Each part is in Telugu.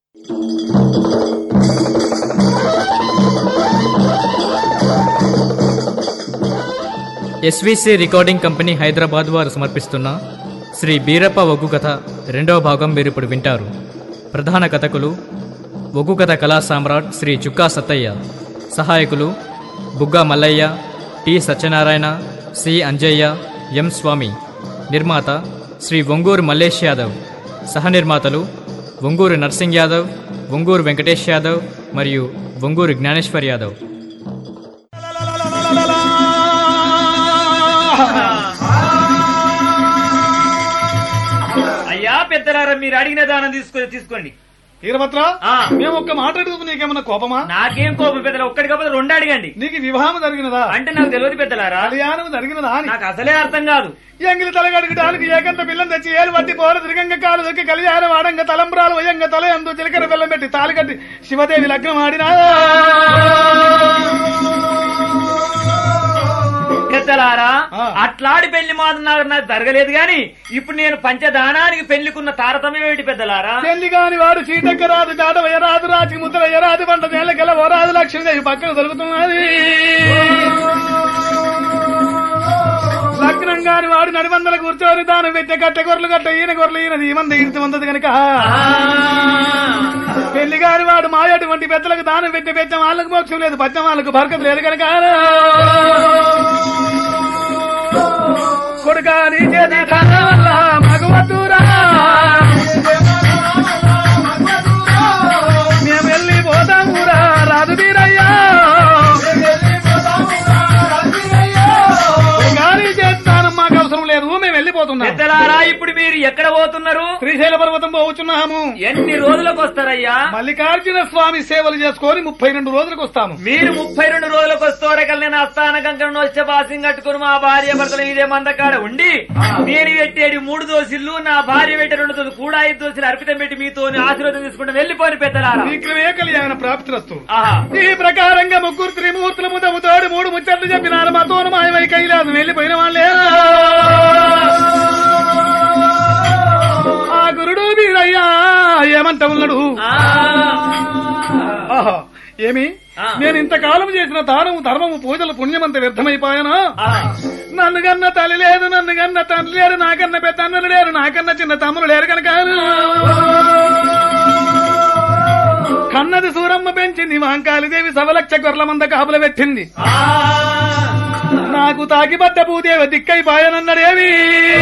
ఎస్విసి రికార్డింగ్ కంపెనీ హైదరాబాద్ వారు సమర్పిస్తున్న శ్రీ బీరప్ప ఒగ్గు కథ రెండవ భాగం మీరు ఇప్పుడు వింటారు ప్రధాన కథకులు ఒగ్గు కథ కళా సామ్రాట్ శ్రీ చుక్కా సత్తయ్య సహాయకులు Bugga Mallaiah T Satyanarayana C Anjaiah M Swamy నిర్మాత శ్రీ ఒంగూరు మల్లేష్ యాదవ్ సహనిర్మాతలు ఒంగూరు నర్సింగ్ యాదవ్ ఒంగూరు వెంకటేష్ యాదవ్ మరియు ఒంగూరు జ్ఞానేశ్వర్ యాదవ్ అయ్యా పెద్దలారా మీరు అడిగిన దానం తీసుకో తీసుకోండి వీరభద్ర ఆ. మేము ఒక్క మాట అడుగుతూ నీకేమన్నా కోపమా నాకేం కోపం పెద్దల ఒక్కడి కాకపోతే రెండు అడగండి నీకు వివాహం జరిగినదా అంటే నాకు తెలియదు పెద్దలారా కళ్యాణం జరిగినదా అని నాకు అసలే అర్థం కాదు ఎంగిలి తలగడుగుటానికి ఏకంత పిల్లం తెచ్చి ఏలు పట్టి పోర తిరగంగ కాలు దొక్కి కళ్యాణం ఆడంగ తలంబ్రాలు వయంగ తల ఎందు చిలకర బెల్లం పెట్టి తాలి కట్టి శివదేవి లగ్నం ఆడినా పెద్దలారా ఆ. అట్లాడి పెళ్లి మాత్రం నాకు నాకు జరగలేదు గాని ఇప్పుడు నేను పంచదానానికి పెళ్లికున్న తారతమ్యం ఏమిటి పెద్దలారా పెళ్లి కాని వాడు చీటక్క రాదు దాట వయరాదు రాజు ముద్ర ఎరాదు పంట నేలకెళ్ళ ఓరాదు లక్ష్మీదేవి పక్కన దొరుకుతున్నది లగ్నం కాని వాడు నడిమందల కూర్చొని దానం పెట్టే కట్టె గొర్రెలు కట్ట ఈయన గొర్రెలు ఈయనది ఈ మంది ఇంత మందది కనుక పెళ్లి కాని వాడు మాయటువంటి పెద్దలకు దానం పెట్టి పెట్టం వాళ్ళకు మోక్షం లేదు పచ్చం వాళ్ళకు బరకత లేదు కనుక కొడుకా నీ చేతి కర్ర వల్ల మగవద్దురా మేము వెళ్ళి పోతామురా రాదు వీరయ్యా గాలి చేస్తాను మాకు అవసరం లేదు మేము వెళ్ళిపోతున్నాం పెద్దలారా ఇప్పుడు మీరు ఎక్కడ పోతున్నారు శ్రీశైల పర్వతం పోవచ్చున్నాము ఎన్ని రోజులకు వస్తారయ్యా మల్లికార్జున స్వామి సేవలు చేసుకొని ముప్పై రెండు రోజులకు వస్తాము మీరు ముప్పై రెండు రోజులకు వస్తారకల్ నేను అస్థాన కంకణ వచ్చే బాసింగ్ కట్టుకుని మా భార్య భర్తలు ఇదే మందకాడ ఉండి మీరు పెట్టేది మూడు దోసిల్లు నా భార్య పెట్టే రెండు దోసులు కూడా ఐదు దోసులు అర్పితం పెట్టి మీతో ఆశీర్వాదం తీసుకుంటే వెళ్ళిపోయిన పెద్దలారా శీఘ్రమే కళ్యాణ ప్రాప్తిరస్తు ఆహా ఈ ప్రకారంగా ముగ్గురు త్రిమూర్తుల ముదముతోడు మూడు ముచ్చట్లు చెప్పినారు మా తోను మాయమై కైలాసం వెళ్ళిపోయిన వాళ్ళే ఆ గురుడు వీరయ్యా ఏమంట ఉన్నాడు ఆ. ఆహా ఏమి ఆ. నేను ఇంతకాలం చేసిన దానము ధర్మము పూజలు పుణ్యమంత వ్యర్థమైపోయానా ఆ. నన్ను కన్న తల్లి లేదు నన్ను కన్న తండ్రి లేరు నాకన్న పెద్ద అన్నలు లేరు నాకన్న చిన్న తమ్ముడు లేరు కనుక కన్నది సూరమ్మ పెంచింది మాంకాళిదేవి సవలక్ష గొర్రెల మంద కాపుల పెట్టింది ఆ. నాకు తాకిబడ్డ భూదేవి దిక్కైపాయనన్నడేవి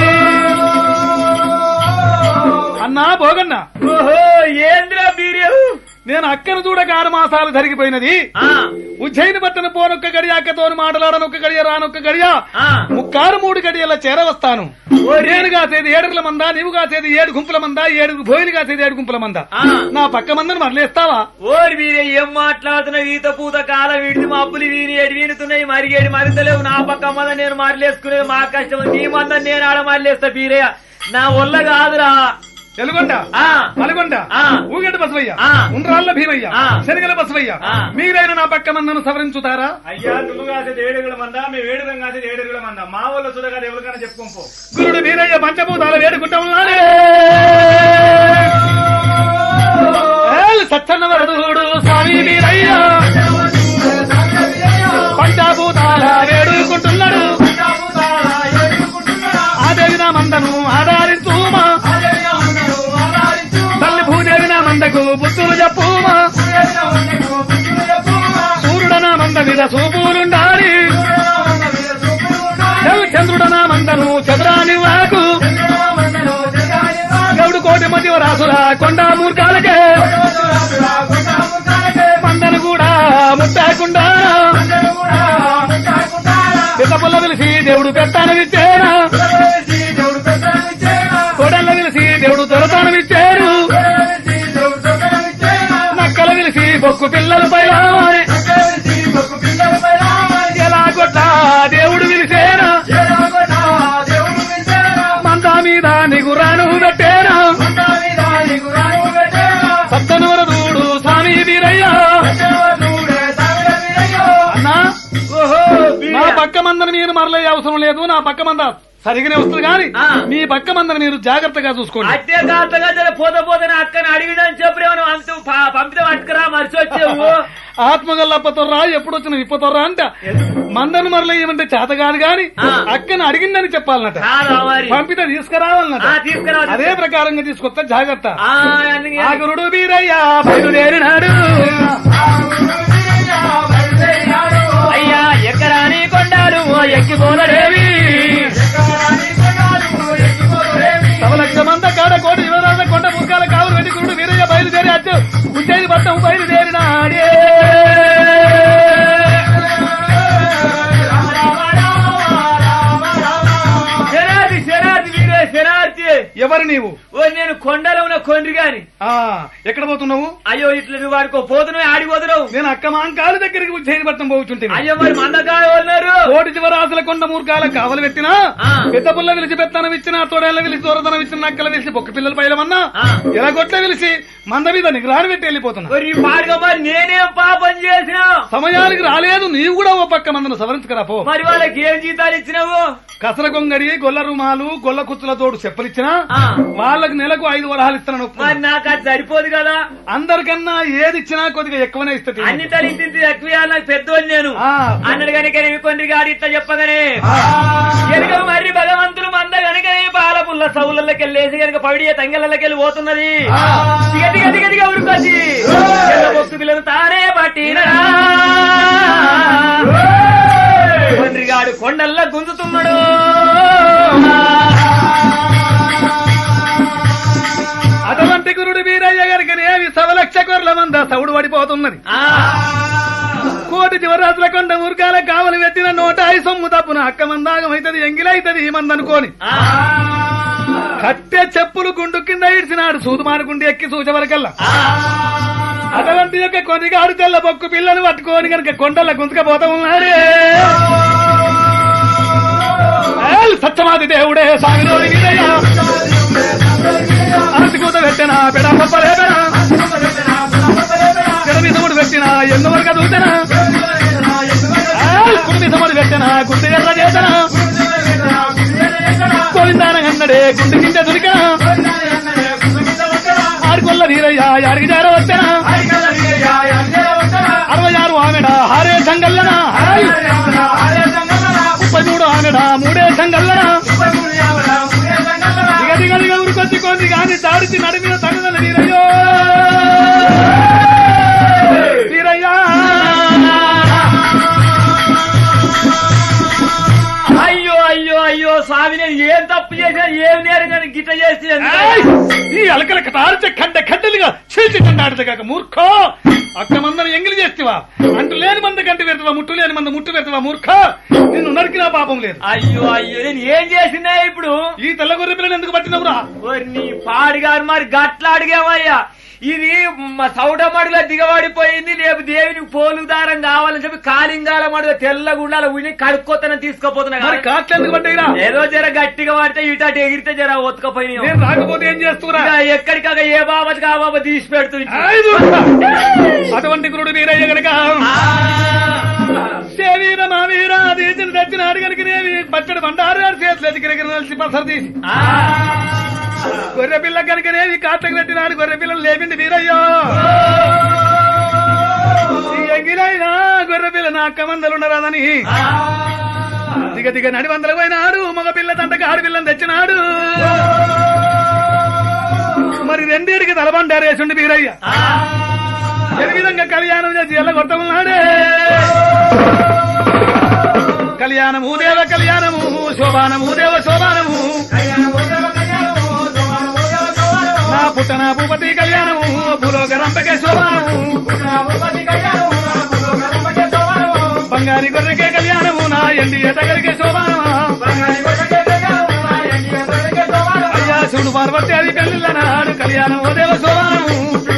అన్నా భోగన్నా ఓహో ఏంద్రా వీర్యం నేను అక్కను చూడక ఆరు మాసాలు జరిగిపోయినది ఆ. ఉజ్జయిని పట్టణ పోనొక్క గడియ అక్కతోని మాటలాడనొక్క గడియ రానొక్క గడియ ఆ. ముక్కారు మూడు గడియల చేరవస్తాను నేను కాసేది ఏడుగుల మంద నీవు కాసేది ఏడు గుంపుల మంద ఏడు భోయిలు కాసేది ఏడు గుంపుల మంద ఆ. నా పక్క మందని మరలేస్తావా ఓరి వీరే ఏం మాట్లాడుతున్నావు ఈత పూత కాలం వీడిది మా అప్పులు వీని ఏడు వీనుతున్నాయి మరిగేడు మరింతలేవు నా పక్క మంద నేను మారలేసుకునేది మా కష్టం నీ మంద నేను ఆడ మారలేస్తా బీరయ్య నా వల్ల కాదురా తెలుగొండ ఆ నల్గొండ ఆ. ఊగంట బసవయ్య ఆ. ఉండ్రాళ్ళ భీమయ్య ఆ. శనగల బసవయ్య ఆ. మీరైనా నా పక్క మందను సవరించుతారా అయ్యా నువ్వు కాసేది ఏడుగుల మంద మేము ఏడుగులం కాసేది ఏడుగుల మంద మా వాళ్ళ చూడగా ఎవరికైనా చెప్పుకోం పో గురుడు వీరయ్య పంచభూతాల వేడుకుంటా ఉన్నాడే ఏల్ సత్యనవరదుడు స్వామి వీరయ్య పంచభూతాల వేడుకుంటున్నాడు ఆదేవి నా మందను ఆధారించుమా తల్లి భూదేవి నా మందకు బుద్ధులు చెప్పుమా సూర్యుడన మంద మీద సూపులుండాలి చంద్రుడన మందను చంద్రాని వాకు గౌడు కోటి మధ్య రాసుల కొండ మూర్ఖాలకే మందను కూడా ముట్టాకుండా పిల్ల పుల్ల పిలిచి దేవుడు పెత్తానం ఇచ్చారా కోడళ్ళ పిలిచి దేవుడు దొరతానం ఇచ్చారు నక్కల పిలిచి బొక్కు పిల్లల పై రావాలి ఎలా కొట్ట దేవుడు పిలిచేనా మందా మీద నిగురాను పెట్టేనా సత్తనవరదూడు స్వామి వీరయ్య అన్నా ఓహో నా పక్క మందని మీరు మరలే అవసరం లేదు నా పక్క మంద సరిగానే వస్తుంది కానీ ఆ. మీ పక్క మందని మీరు జాగ్రత్తగా చూసుకోండి అత్తే కాస్తగా జర పోత పోతని అక్కని అడిగిడని చెప్పరేమో అంత ఆత్మగల్లప్పతొర్రా ఎప్పుడు వచ్చిన విప్పతొర్రా అంట మందను మరల ఏమంటే చేత కాదు గాని ఆ. అక్కను అడిగిందని చెప్పాలన్నట కాదా మరి పంపితే తీసుకురావాలన్నట ఆ, తీసుకురా అదే ప్రకారంగా తీసుకొస్తా జాగ్రత్త ఆ, అందుకే- ఆగురుడు బీరయ్యా బయలుదేరినాడు అయ్యా ఎక్కరాని కొండాలు ఓ ఎక్కిపోలరేవి సవలక్ష మంద కాడ కోటి యువరాజ కొండ ముర్గాల కావులు వెండి గురుడు వీరయ్య బయలుదేరి అచ్చు ఉజ్జయిని పట్టం బయలుదేరినాడే శరాది శరాది వీరే శరార్థి ఎవరు నీవు ఓ నేను కొండలో ఉన్న కొండ్రి గాని ఆ ఎక్కడ పోతున్నావు అయ్యో ఇట్లా నువ్వు వాడుకో పోతున్నావు ఆడిపోతున్నావు నేను అక్క మాంకాల దగ్గరికి ఉజ్జయిని పట్టం పోతుంటే అయ్యో మరి మందకాయ ఉన్నారు కోటి చివరాసుల కొండ మూర్ఖాల కావలు పెట్టినా ఆ. పెద్ద పుల్ల విలిచి పెత్తనం ఇచ్చిన తోడేళ్ళ విలిచి దూరదనం ఇచ్చిన నక్కల విలిచి బొక్క పిల్లల పైలమన్నా ఆ. ఎలా కొట్ల విలిచి మంద మీద నిగ్రహాన్ని పెట్టి వెళ్ళిపోతున్నా మరి ఈ పాడుగా మరి నేనేం పాపం చేసినా సమయానికి రాలేదు నీవు కూడా ఓ పక్క మందను సవరించుకురా పో మరి వాళ్ళకి ఏం జీతాలు ఇచ్చినావు కసర గొంగడి గొల్ల రుమాలు గొల్ల కుచ్చుల తోడు చెప్పలిచ్చినా ఆ. వాళ్ళకి నెలకు ఐదు వరహాలు ఇస్తున్నాను మరి నాకు అది సరిపోదు కదా అందరికన్నా ఏది ఇచ్చినా కొద్దిగా ఎక్కువనే ఇస్తుంది అన్ని తల్లి ఎక్కువ నాకు పెద్దోళ్ళు నేను ఆ. అన్నాడు కనుక నేను కొన్ని గాడి ఇట్లా చెప్పగానే ఆ. కనుక మరి భగవంతులు మంద కనుక పాల పుల్ల సౌలకి వెళ్ళేసి కనుక పవిడియ తంగళ్ళకి వెళ్ళి పోతున్నది దిగ దిగ దిగ దిగ ఉరుకొచ్చి బొక్కు పిల్లలు తానే పట్టిన గాడు కొండల్లా గుంజుతున్నాడు అటువంటి గురుడు వీరయ్య గారికి ఏమి సవలక్ష కొర్ల మంద సౌడు పడిపోతున్నది ఆ, కోటి చివరాజుల కొండ మురుగాల కావలి పెట్టిన నోట ఐ సొమ్ము తప్పున అక్క మందాగమైతది ఎంగిలైతది ఈ మందనుకోని ఆ, కట్టె చెప్పులు గుండు కింద ఇడిచినాడు సూదుమానుకుండి ఎక్కి సూచవరకల్లా ఆ. అటువంటి యొక్క కొనిగాడు తెల్ల బొక్కు పిల్లను పట్టుకొని కనుక కొండల గుంతుకపోతా ఉన్నాడే ఏల్ సత్యమాది దేవుడే సాగినోడి వీరయ్య ఆర్తికూత పెట్టిన పెడ పప్పలే పెడ చెడమిసముడు పెట్టిన ఎన్నో వరకు దూచన కుమ్మిసముడు పెట్టిన గుండె ఎర్ర చేతన గోవిందాన అన్నడే గుండె కింద దురికన ఆడికొల్ల వీరయ్య యాడికి జార వచ్చన అరవై ఆరు ఆమెడ హారే సంగల్లన ముప్పై మూడు ఆమెడ మూడే సంగల్లన దిగ దిగ దిగ ఉరికొచ్చి కొంది గాని దాడిచి నడిమిన తగదల వీరయ్యో వీరయ్యా అయ్యో అయ్యో అయ్యో స్వామి నేను ఏం తప్పు చేసినా ఏం నేరం కానీ గిట్ట చేసి ఏయ్! ఈ అలకల తాల్చే ఖడ్డ ఖడ్డలుగా చీల్చి తండాడుతాక మూర్ఖో అక్క మందను ఎంగిలి చేస్తావా అంటు లేని మంద కంటి పెడతావా ముట్టు లేని మంద ముట్టు పెడతావా మూర్ఖ నిన్ను నరికినా పాపం లేదు అయ్యో అయ్యో నేను ఏం చేసినా ఇప్పుడు ఈ తెల్ల గొర్రె పిల్లని ఎందుకు పట్టినవురా ఓరి నీ పాడిగారు మరి గట్ల అడిగామయ్యా ఇది మా సౌడ మడుగులో దిగబడిపోయింది రేపు దేవునికి పోలు దారం కావాలని చెప్పి కాలింగాల మడుగు తెల్ల గుండాల ఉని కడుక్కోతన తీసుకుపోతున్నా మరి కాట్లు ఎందుకు పట్టాయిరా ఏదో జర గట్టిగా పడితే ఇటు అటు ఎగిరితే జర ఒత్తుకపోయినా నేను రాకపోతే ఏం చేస్తురా ఎక్కడికాక ఏ బాబతికి ఆ బాబా తీసి పెడుతుంది ఏయ్ మూర్ఖ! అటువంటి గురుడు వీరయ్య గనక శరీర మా వీర తీసిన తెచ్చినాడు కనుక నేవి పచ్చడి బండారు గారు చేతులు ఎదిగిరిగిరి నలిసి పసరు తీసి గొర్రె పిల్ల కనుక నేవి కాటకు పెట్టినాడు గొర్రె పిల్లలు లేపిండి వీరయ్యో ఈ ఎంగిలైనా గొర్రె పిల్ల నా అక్క మందలున్నరాదని దిగ దిగ నడి వందలు పోయినాడు మగ పిల్ల తంటకి ఆడు పిల్లని తెచ్చినాడు మరి రెండేడికి తలబండారేసుండి వీరయ్య ఏ విధంగా కళ్యాణం చేసి ఎల్లగొట్టమున్నాడే కళ్యాణము దేవ కళ్యాణము శోభానము దేవ శోభానము నా పుట్టన భూపతి కళ్యాణము భూలోక రంపకే శోభానము బంగారి గొర్రెకే కళ్యాణము నా ఎండి ఎతగరికే శోభానమా అయ్యా శివుడు పార్వతి అది పెళ్ళిళ్ళ నాడు కళ్యాణం ఓ దేవ శోభానము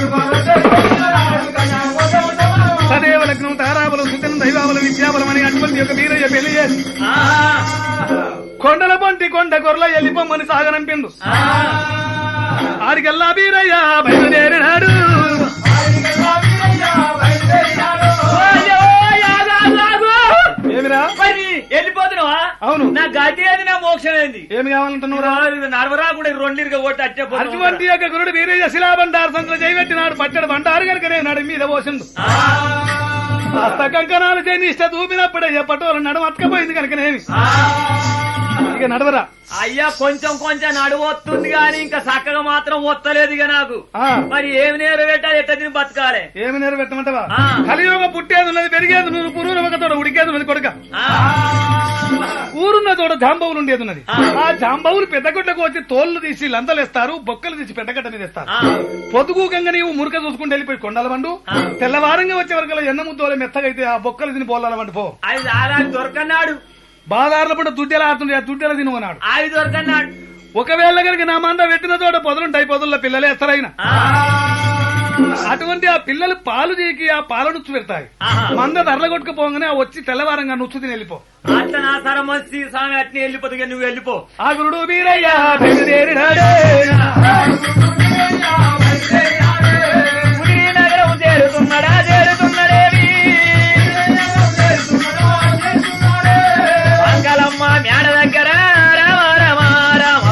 సదేవ లగ్నం తారాబలం సుతనం దైవాబలం విద్యాబలం అని అటువంటి యొక్క వీరయ్య పెళ్లి చేసి కొండల పొంటి కొండ కొరల ఎల్లిపోమ్మని సాగనంపిండు ఆడికెల్లా వీరయ్య బయలుదేరినాడు అయ్యో, యాగా, యాగా. ఏమిరా మరి వెళ్ళిపోతున్నావా అవును నా గతి ఏది నా మోక్షం ఏంది ఏమి కావాలంటున్నావు నడవరా కూడా రెండిరుగా కొట్టి అట్టే పోతా అటువంటి యొక్క గురుడు వీరయ్య శిలాబండారు సంతలో చేయబెట్టినాడు పచ్చడి బండారు కనుక నేను నడి మీద పోసిండు హస్త కంకణాలు చేయని ఇష్ట దూపినప్పుడే ఎప్పటి నడుము అతకపోయింది కనుకనేమి ఇక నడవరా అయ్యా కొంచెం కొంచెం నడువొస్తుంది గాని ఇంకా చక్కగా మాత్రం వత్తలేదు ఇక నాకు ఆ. మరి ఏమి నేరు పెట్టాలి ఎట్ట తిని బతకాలి ఏమి నెరవేర్తమంటావా ఆ. కలియుగ పుట్టేది ఉన్నది పెరిగేది నువ్వు పురుగు ఒక తోట ఉడికేది ఉన్నది కొడుక ఆ, ఊరున్న తోట జాంబవులు ఉండేది ఉన్నది ఆ. ఆ జాంబవులు పెద్దగుడ్డకు వచ్చి తోళ్లు తీసి లంతలేస్తారు బొక్కలు తీసి పెద్దగడ్డ మీద వేస్తారు ఆ, పొదుగుకంగా నీవు మురక చూసుకుంటూ వెళ్ళిపోయి కొండల వండు ఆ. తెల్లవారంగా వచ్చే వరకు ఎన్న ముద్దోలే మెత్తగా అయితే ఆ బొక్కలు తిని పోలాల వండు పో అవి ఆగాలి దొరకన్నాడు బాదారుల పూట దుడ్డెలా ఆడుతుండే ఆ దుడ్డెల తినుకున్నాడు అవి దొరకన్నాడు ఒకవేళ కనుక నా మంద పెట్టిన తోట పొదలుంటాయి పొదల్లో పిల్లలే ఎత్తరైన ఆ, అటువంటి ఆ పిల్లలు పాలు చేకి ఆ పాల నుచ్చు పెడతాయి ఆహా. మంద ధరల కొట్టుకుపోగానే ఆ వచ్చి తెల్లవారంగా నుచ్చు తిని వెళ్ళిపో అట్ట నా సరమస్సి స్వామి అట్నే వెళ్ళిపోతుంది ఇక నువ్వు వెళ్ళిపో ఆ గురుడు వీరయ్య బయలుదేరినాడే. పులి నగరం చేరుతున్నాడా చేరుతున్నాడేమి మంగళమ్మ మేడ దగ్గర రామ రామ రామ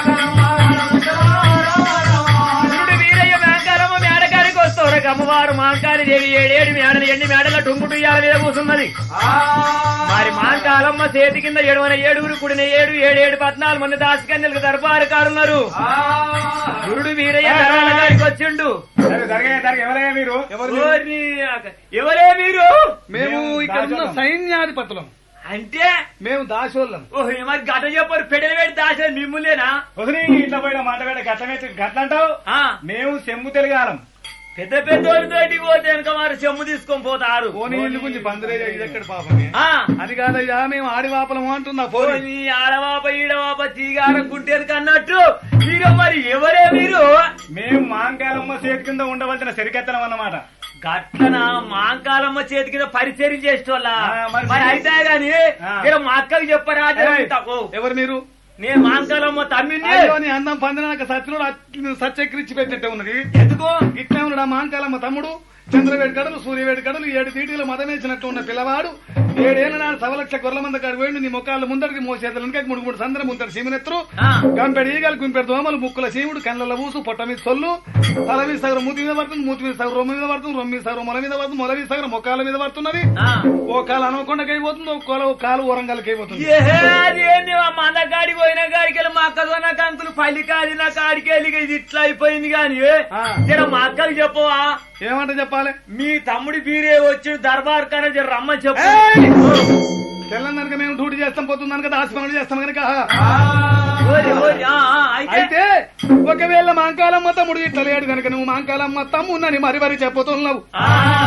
గురుడు వీరయ్య మేంకారమ్మ మేడకాడికి వస్తారు అమ్మవారు మాంకారి దేవి ఏడేడు మేడలు ఎండి మేడల టుంగుటు ఇయ్యాల మీద కూర్చున్నది మరి మాంకాలమ్మ చేతి కింద ఏడువన ఏడుగురు కుడిన ఏడు ఏడేడు పద్నాలుగు మంది దాసికన్యలకు దర్బారు కారున్నారు గురుడు వీరయ్య గారికి వచ్చిండు సరే జరగే జరగే ఎవరయ్యా మీరు ఓర్ని అక- ఎవరే మీరు మేము ఇక్కడ ఉన్న దాసోళ్ళం. సైన్యాధిపతులం అంటే మేము దాసోళ్ళం ఓహ్ మరి గట చెప్పారు పెడలు పెట్టి దాచారు మిమ్ములేనా వదిలి ఇట్లా పోయిన మాట పెడ గట్ల గట్ల అంటావు ఆ, మేము సెమ్ము తెలుగాలం పెద్ద పెద్దోళ్ళతోటి పోతే వెనక వారు చెమ్ము తీసుకొని పోతారు పోనీ ఇల్లు గురించి పందిరేయ ఇది ఎక్కడ పాపమే ఆ, అది కాదయ్యా మేము ఆడివాపలము అంటున్నా ఓ పోనీ నీ ఆడవాప ఈడవాప తీగారకుంటేది కన్నట్టు మీరు మరి ఎవరే మీరు మేము మాంకాలమ్మ చేతి కింద ఉండవలసిన సరికెత్తనం అన్నమాట గట్లన మాంకాలమ్మ చేతి కింద పరిచయం చేసేటోళ్ళ ఆ, మరి మరి అయితే గాని ఆ. ఇక్కడ మా అక్కకి చెప్పరా ఏయ్. ఎవరు మీరు నేను మాంకాలమ్మ తమ్మిని అయ్యో నీ అందం పందినాక సత్యుడు సత్యక్రిచ్చి పెట్టినట్టే ఉన్నది ఎందుకు ఇట్లా ఉన్నాడు ఆ మాంకాలమ్మ తమ్ముడు చంద్రవేడి కడలు సూర్యవేడి కడలు ఏడు తీటీలు మదమేసినట్టు ఉన్న పిల్లవాడు ఏడేళ్ల నాడు సవలక్ష గొర్రెల మంద కాడు పోయిండు నీ ముఖాలు ముందరికి మోసేతలు వెనక మూడు మూడు సందరం ముందరు సీమనెత్తురు ఆ. గంపెడు ఈగలు గుంపెడు దోమలు ముక్కుల సీముడు కళ్ళల ఊసు పొట్ట మీద సొల్లు తల మీద సగరం మూతి మీద పడుతుంది మూతి మీద సగరం రొమ్మ మీద పడుతుంది రొమ్మ మీద సగరం మొల మీద పడుతుంది మొల మీద సగరం మొక్కల మీద పడుతున్నది ఆ. ఓ కాలు అనవకొండకి అయిపోతుంది ఒక కాలు ఒక కాలు ఓరంగాలకి అయిపోతుంది ఏహే, అదేంది ఆ మంద కాడికి పోయిన కాడికి వెళ్ళి మా అక్కతో నా కంకులు పల్లి కాది నా కాడికి వెళ్ళి ఇది ఇట్లా అయిపోయింది కాని ఆ. జర మా అక్కకి చెప్పవా ఏమంట చెప్పాలి మీ తమ్ముడి బీరే వచ్చి దర్బార్ కన్నా జర రమ్మని చెప్పు ఏయ్! తెల్లందనక మేము డ్యూటీ చేస్తాం పోతుందనక దాసి పనులు చేస్తాం కనుక ఓరి, ఓరి, ఆ, ఆ, అయితే అయితే ఒకవేళ మాంకాలమ్మ తమ్ముడు ఇట్లా లేడు కనుక నువ్వు మాంకాలమ్మ తమ్మున్నని మరి మరి చెప్పుతున్నావు ఆ,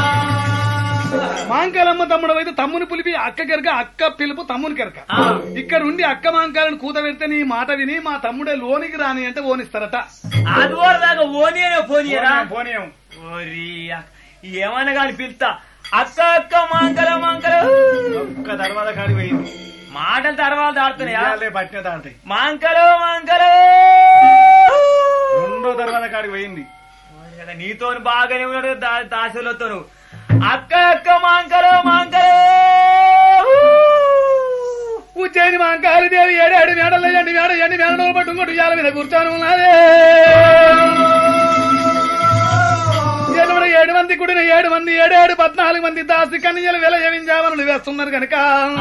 మాంకాలమ్మ తమ్ముడు అయితే తమ్ముని పిలిపి అక్క కెరక అక్క పిలుపు తమ్ముని కెరక ఆ. ఇక్కడ ఉండి అక్క మాంకాలను కూత పెడితే నీ మాట విని మా తమ్ముడే లోనికి రాని అంటే ఓనిస్తారట అది వరదాకా ఓనియనే పోనీయరా పోనీయం ఓరి అక్క, ఏమన్నా కానీ పిలుస్తా అక్క అక్క మాంకల మాంకల ఒక్క తర్వాత కాడి పోయింది మాటల తర్వాత ఆడుతున్నాయా ఇయ్యాలే పట్టిన తాడతాయి మాంకలో మాంకలో రెండో తర్వాత కాడికి పోయింది నీతో బాగానే ఉన్నాడు దా- దాసులతో అక్క అక్క మాంకలో మాంకలో ఉజ్జయిని మాంకాలి దేవి ఏడాడు మేడలు ఎండి మేడ ఎండి మేడలు పట్టుకుంటూ ఇవాళ మీద కూర్చొని ఉన్నదే ఎనభై ఏడు మంది కుడిన ఏడు మంది ఏడేడు పద్నాలుగు మంది దాసి కన్యలు వెల ఏమించామని వేస్తున్నారు కనుక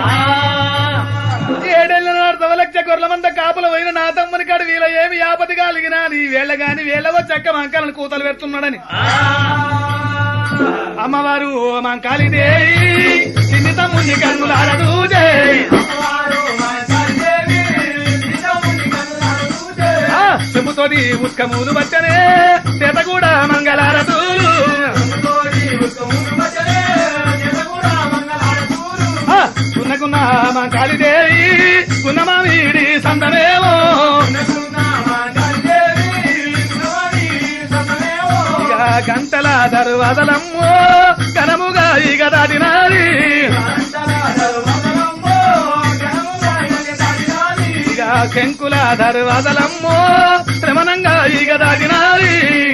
ఏడేళ్ల నాడు సవలక్ష గొర్రెల మంద కాపుల పోయిన నా తమ్ముని కాడు వీళ్ళ ఏమి ఆపతి కలిగినా నీ వేళ్ళ గాని వేళ్ళవో చక్క మంకాలను కూతలు పెడుతున్నాడని అమ్మవారు మంకాలి దేవి చిన్ని తమ్ముని కన్నులాడదు చెప్పుతోటి ఉత్కములు బచ్చనే చేత కూడా మంగళారతులు ఆ, కున్నకున్న మంకాలి దేవి కున్న మామిడి సందమేమో ఇక గంటల దర్వాదలమ్మో కనముగా ఇక దాటినాది ఇక శంకుల దర్వాదలమ్మో శ్రమణంగా ఇక దాటినాది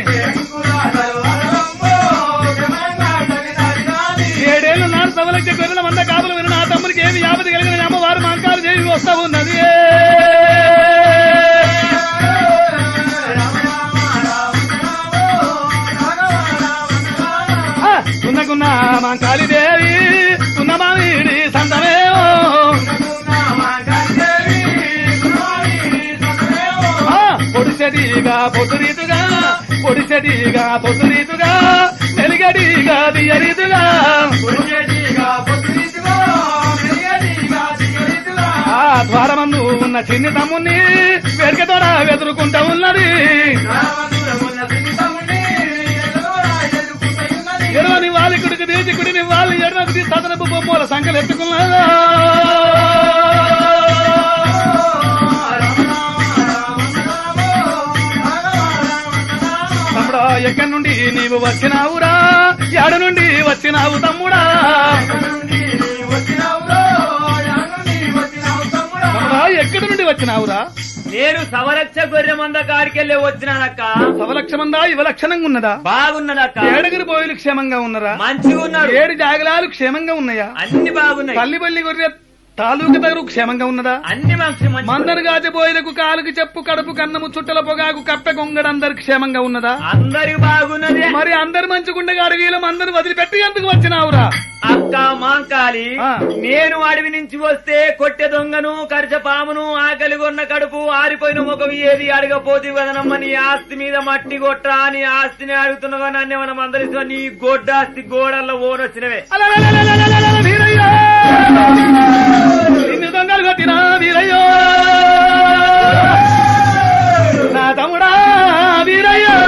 ఏడేళ్ల నాడు సభలకి గొర్రెల మంద కాపులు విన్న నా తమ్ముడికి ఏమి యాపతి కలిగిన అమ్మవారు మంకాలు చేసి వస్తా ఉన్నది ఉన్నగున్న మా కాళీదేవి ఉన్నమావిడి సంతమేమో ఆ, పొడిసెడిగా పొద్దురీతుగా పొడిసెడిగా పొద్దురీతుగా వెలిగడిగా దియరీతుగా ఆ ద్వారమందు ఉన్న చిన్ని తమ్ముని వెనుకతోడ వెతురుకుంటా ఉన్నది ఎడవని వాలి కుడికి తీసి కుడిని వాళ్ళు ఎడవకి సదనపు బొమ్మల సంఖ్యలు ఎత్తుకున్నదా తమ్ముడా ఎక్కడి నుండి నీవు వచ్చినావురా ఎడ నుండి వచ్చినావు తమ్ముడా తమ్ముడా ఎక్కడి నుండి వచ్చినావురా నేను సవరక్ష గొర్రె మంద కాడికెళ్ళి వచ్చినానక్క సవలక్షమందా ఇవలక్షణంగా ఉన్నదా బాగున్నదక్క ఏడుగురు బోయిలు క్షేమంగా ఉన్నరా మంచిగా ఉన్నారు ఏడు జాగలాలు క్షేమంగా ఉన్నాయా అన్ని బాగున్నాయి తల్లి బల్లి గొర్రె తాలూకు తగరు క్షేమంగా ఉన్నదా అన్ని మంచి మంచి మందరు గాజి బోయిలకు కాలుకి చెప్పు కడుపు కన్నము చుట్టల పొగాకు కప్పె కొంగడు అందరు క్షేమంగా ఉన్నదా అందరి బాగున్నది మరి అందరు మంచిగుండగా అడవిలో అందరు వదిలిపెట్టి ఎందుకు వచ్చినావురా అక్క మాంకాలి ఆ. నేను అడవి నుంచి వస్తే కొట్టె దొంగను కరిచ పామును ఆకలి కొన్న కడుపు ఆరిపోయిన ముఖం ఏది అడగపోతే కదనమ్మ నీ ఆస్తి మీద మట్టి కొట్రా నీ ఆస్తిని అడుగుతున్నావా నన్ను ఏమన్నా మందరిస్తున్నా నీ గొడ్డాస్తి గోడల్లో ఓనొచ్చినవే అలలలలలలలల వీరయ్యో! నిన్ను దొంగలు కొట్టినా వీరయ్యో నా తమ్ముడా వీరయ్యో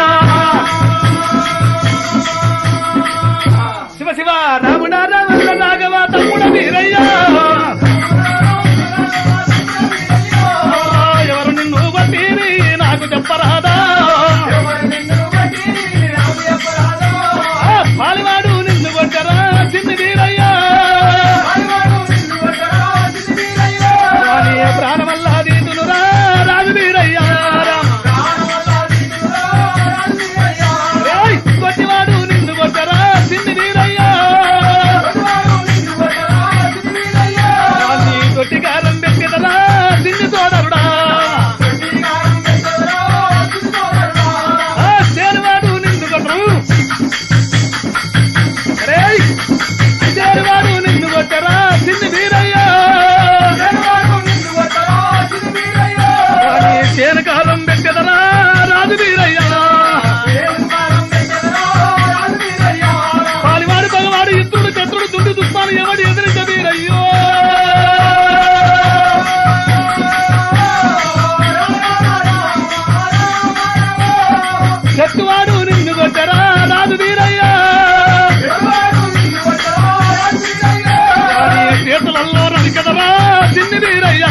శివ శివ రాముడా రాముడ రాఘవ తమ్ముడ వీరయ్యో ఎవరు నిన్ను కొట్టిరి నాకు చెప్పరాదా ఆ, పాలివాడు నిన్ను కొట్టరా చిన్ని వీరయ్యా వాని ప్రాణమల్లా దీతునురా రాజు వీరయ్యా ఏయ్, కొట్టివాడు నిన్ను కొట్టరా చిన్ని వీరయ్యా వాని కొట్టికారం పెట్టిదరా చిన్ని సోదరుడా ఆ, చేరువాడు నిన్ను కొట్టరు రేయ్ చేరువాడు నిన్ను కొట్టరా చిన్ని వీరయ్యా వాని చేనకాలం పెట్టెదరా రాజు వీరయ్యా పాలివాడు పగవాడు ఇత్రుడు చత్రుడు దుడ్డు దుష్మాలు ఎవడు ఎదిరించ వీరయ్యో చెట్టువాడు నిన్ను కొట్టరా రాజు వీరయ్యా వాని చేతులలో నరికదరా చిన్ని వీరయ్యా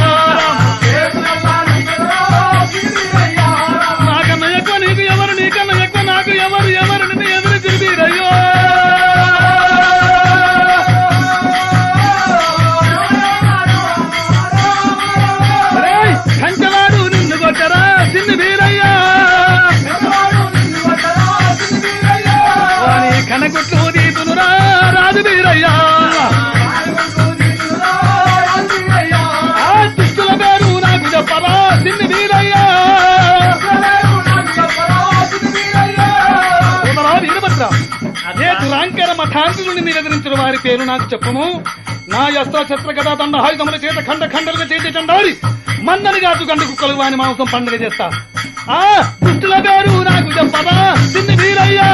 నాకన్నా ఎక్కువ నీకు ఎవరు నీకన్నా ఎక్కువ నాకు ఎవరు ఎవరు నిన్ను ఎదురు తిరిగిరయ్యో కంచవాడు నిన్ను కొట్టరా చిన్ని వీరయ్యా వాని కనకుట్లు దీతునురా రాజు వీరయ్యా ఆ దుష్టుల పేరు నాకు చెప్పరా చిన్ని వీరయ్యా సోదరా వీరభద్ర అదే దురాంకర మఠాంతుని మీరు ఎదిరించిన వారి పేరు నాకు చెప్పము నా యస్త్ర శస్త్ర గదా దండ హాయుధముల చేత ఖండ ఖండలుగా చేతి చండాలి మందని గాజు గండు కుక్కలు వాని మాంసం పండుగ చేస్తా ఆ దుష్టుల పేరు నాకు చెప్పరా చిన్ని వీరయ్యా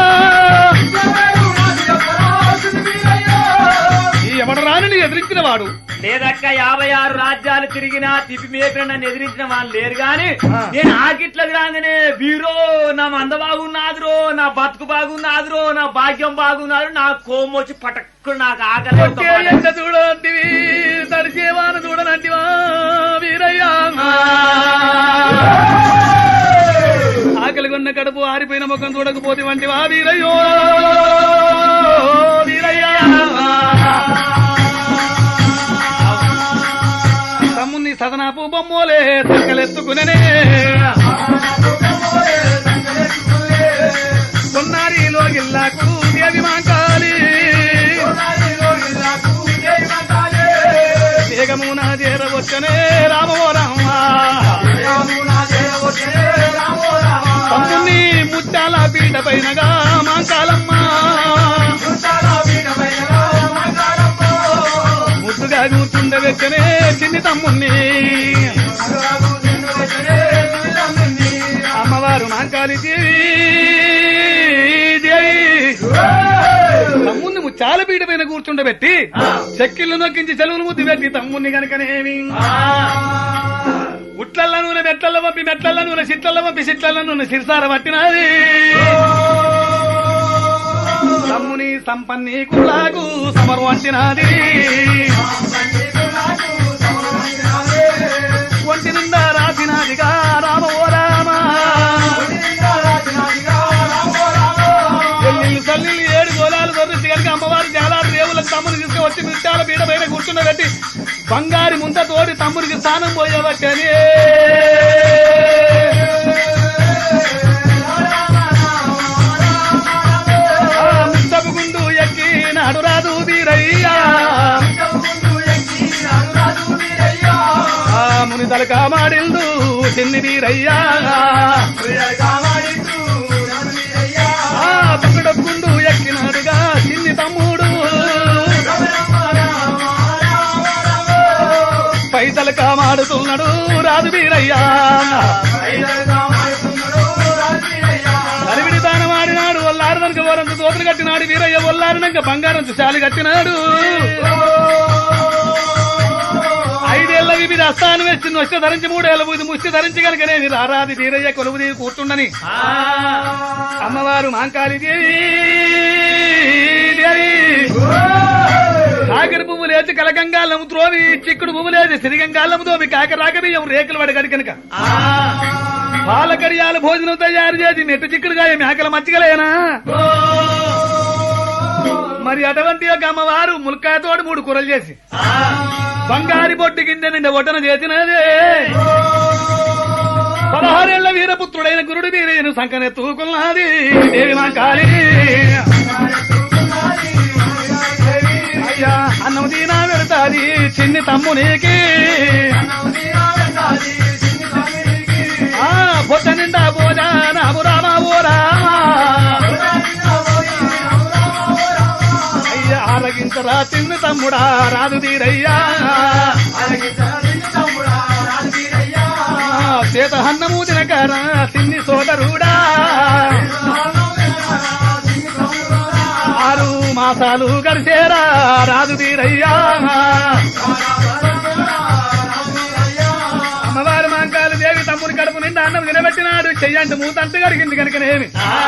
ఈ ఎవడ రాని ఎదిరించిన వాడు లేదక్క యాభై ఆరు రాజ్యాలు తిరిగినా తిప్పి మేపిన నన్ను ఎదిరించిన వాళ్ళు లేరు గాని ఆ. నేను ఆకిట్లకు రాగానే బీరో నా మంద బాగున్నాదురో నా బతుకు బాగున్నాదురో నా భాగ్యం బాగున్నారు నా కోము వచ్చి పటక్కు నాకు ఆకలి ఒక ఒకే పాట. ఎండ చూడంటివి తడిచేవాన చూడనంటివా వీరయ్యా ఆకలి కొన్న కడుపు ఆరిపోయిన ముఖం చూడకపోతే వంటివా వీరయ్యో వీరయ్యా తమ్ముని సదనాపు బొమ్మోలే సంకలెత్తుకునే కొన్నారిలో గిల్లాకు దేవి మాంకాలి వేగమున చేరవచ్చనే రామో రామ తమ్ముని ముత్యాల పీట పైనగా మాంకాలమ్మ చాలా పీట పైన కూర్చుండబెట్టి చెక్కిళ్ళు నొక్కించి చెలువులు ముద్దు పెట్టి తమ్ముని కనుకనేమి ఉట్లల్ల నూనె మెట్లల్ల పంపి మెట్లల్ల నూనె సిట్లల్ల పంపి సిట్లల్ల నూనె సిరిసార పట్టినది తమ్ముని సంపన్ని కులాకు సమరు అంటినది ఒంటి నిండా రాసినదిగా రామ ఓ రామ ఎల్లిళ్ళు సల్లిళ్ళు ఏడు గోళాలు దొరికి కనుక అమ్మవారు జాలారు రేవులకు తమ్ముని తీసుకువచ్చి మిర్చాల పీడ పైన కూర్చుండబెట్టి బంగారి ముంత తోడి తమ్ముడికి స్నానం పోయేవచ్చని గుండు ఎక్కి నాడు రాదు వీరయ్యా ఆ ముని తలక మాడిల్దు చిన్ని వీరయ్యా ఆ పక్కడొక్కుండు ఎక్కినాడుగా చిన్ని తమ్ముడు పైసలు కామాడుతున్నాడు రాదు వీరయ్యా అడివిడి దానం ఆడినాడు ఒల్లారదనక ఓరంత దోతులు కట్టినాడు వీరయ్య ఒల్లారినాక బంగారం చాలి కట్టినాడు ఐదేళ్ల వివిధ అస్థానం వేసి నొష్ట ధరించి మూడేళ్ల బుద్ధి ముష్టి ధరించి కనుకనే రారాది వీరయ్య కొలువు తీరి కూర్చుండని అమ్మవారు మాంకాళి దేవి దేవి కాకర పువ్వు లేచి కలగంగాలము త్రోవి చిక్కుడు పువ్వు లేచి సిరిగంగాలము తోమి కాకర రాకబియ్యం రేకులు పడి కనుక పాలకడియాల భోజనం తయారు చేసి నెట్టు చిక్కుడుగా మేకల మచ్చికలేనా మరి అటువంటి ఒక అమ్మవారు ములకాయతోటి మూడు కూరలు చేసి బంగారి బొట్టు కింద నిండా ఒటన చేసినదే పదహారేళ్ల వీరపుత్రుడైన గురుడు వీరయ్యను సంకనెత్తుకున్నది దేవి మా కాళీ అయ్యా అన్నం దీనా పెడతాది చిన్ని తమ్మునికి ఆ పొట్ట నిండా పోజా రాము రామా ఓ రామా అయ్యా ఆరగించరా తిన్ని తమ్ముడా రాదు తీరయ్యా ఆ, చేత హన్నము తినకరా తిన్ని సోదరుడా ఆరు మాసాలు గడిచేరా రాదు తీరయ్యా అమ్మవారి మాంకాలు దేవి తమ్ముని కడుపు నిండా అన్నం నిలబెట్టినాడు చెయ్యంటి మూతంటు కడిగింది కనుకనేమి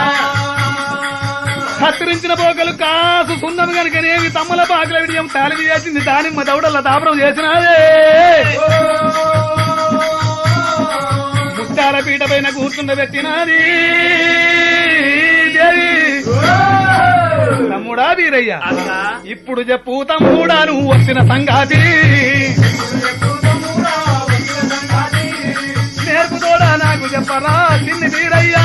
కత్తిరించిన పోకలు కాసు సున్నము కనుకనేమి తమ్ముల పాకల విడియం తాలిమి చేసింది దానిమ్మ దౌడల్ల దాపరం చేసినాదే ముత్తాల పీట పైన కూర్చుండబెట్టినది దేవి తమ్ముడా వీరయ్య ఇప్పుడు చెప్పు తమ్ముడా నువ్వు వచ్చిన సంగాతి నేర్పుతోడా నాకు చెప్పరా చిన్ని వీరయ్యా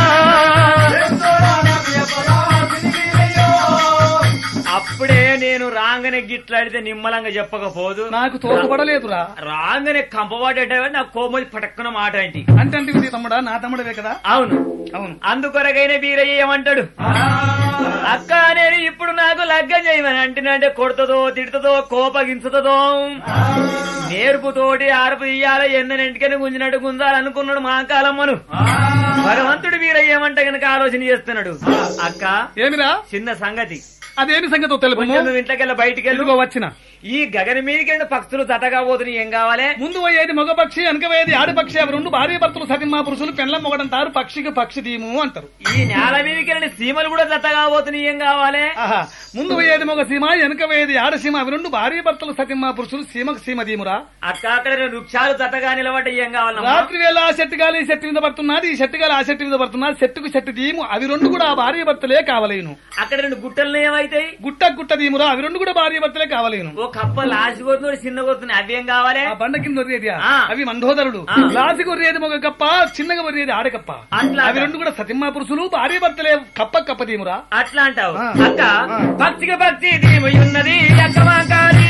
అప్పుడే నేను రాంగనే గిట్లాడితే నిమ్మలంగా చెప్పకపోదు నాకు తోకపడలేదురా రాంగనే కంపవాడేట నాకు కోమలి పటక్కున మాట ఏంటి అంటే అంటే ఇది తమ్ముడా నా తమ్ముడవే కదా అవును అవును అందుకొరకైన వీరయ్య ఏమంటాడు అక్క నేను ఇప్పుడు నాకు లగ్గం చేయమని అంటున్నాంటే కొడుతుందో తిడుతుందో కోపగించుతుందో నేర్పుతోటి ఆర్పు తీయాల ఎన్నెంటికని గుంజినట్టు గుంజాలనుకున్నాడు మా కాలమ్మను భగవంతుడు వీరయ్య ఏమంట గనక ఆలోచన చేస్తున్నాడు అక్క ఏమిరా చిన్న సంగతి అదేమి సంగతో తెలుపు కొంచెం నువ్వు ఇంట్లోకెళ్ళ బయటికి ఎదుగో వెళ్ళు వచ్చిన ఈ గగన మీదకెళ్ళి పక్షులు తటగా పోతున్నాయి ఏం కావాలి ముందు పోయేది మగపక్షి వెనక పోయేది ఆడపక్షి అవి రెండు భార్య భర్తలు సతిమా పురుషులు పెండ్లం మొగడంటారు పక్షికి పక్షి దీము అంటారు ఈ నేల మీదకెళ్ళి సీమలు కూడా తట్టగా పోతున్నాయి ఏం కావాలి ఆహా ముందు పోయేది మగ సీమ వెనక పోయేది ఆడసీమ అవి రెండు భార్య భర్తలు సతిమా పురుషులు సీమకు సీమ దీమురా అక్క అక్కడ రెండు వృక్షాలు తట్టగా నిలబడ్డ ఏం కావాలమ్మా రాత్రి వేళ ఆ చెట్టు గాలి ఈ చెట్టు మీద పడుతున్నది ఈ చెట్టు గాలి ఆ చెట్టు మీద పడుతున్నది చెట్టుకు చెట్టు దీము అవి రెండు కూడా ఆ భార్య భర్తలే కావలేను అక్కడ రెండు గుట్టలు ఏమైతాయి గుట్ట గుట్ట దీమురా అవి రెండు కూడా భార్య భర్తలే కావలేను ఓ కప్ప లాసిపోతున్నాడు చిన్న పోతున్నాయి అవి ఏం కావాలి ఆ బండ కింద వరియేది ఆ. అవి మండోదరుడు ఆ. లాసికి వరియేది మగ కప్ప చిన్నగా వరియేది ఆడకప్ప అట్లా అవి రెండు కూడా సతిమా పురుషులు భార్య భర్తలే కప్ప కప్ప దీమురా అట్లా అంటావు ఆ. అక్క ఆ. భక్తికి భక్తి దీమై ఉన్నది అక్క మాంకాళి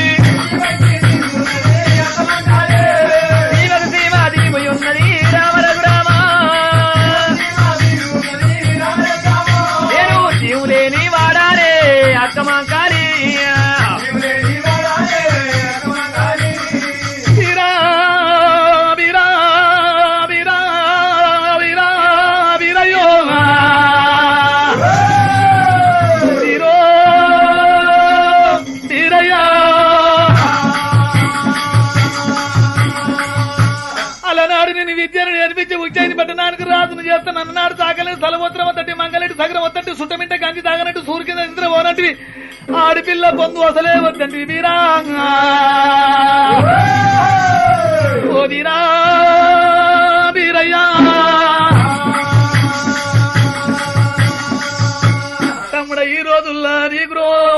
జీవన సీమ దీమై ఉన్నది రామ రఘురామ నేను జీవులేని వాడాలే అక్క మాంకాళి వీరా వీరా వీరా వీరా వీరయ్యో వీరో వత్త నన్నాడు తాగలేదు తలవత్రం వద్దటి మంగళటి సగరం వద్దటి సుట్టమింట గంజి తాగనట్టు సూర్య కింద ఇంద్ర పోనట్టివి ఆడిపిల్ల పొందు అసలే వద్దండి వీరా ఓ వీరా వీరయ్యా తమ్ముడ ఈ రోజుల్లో నీకు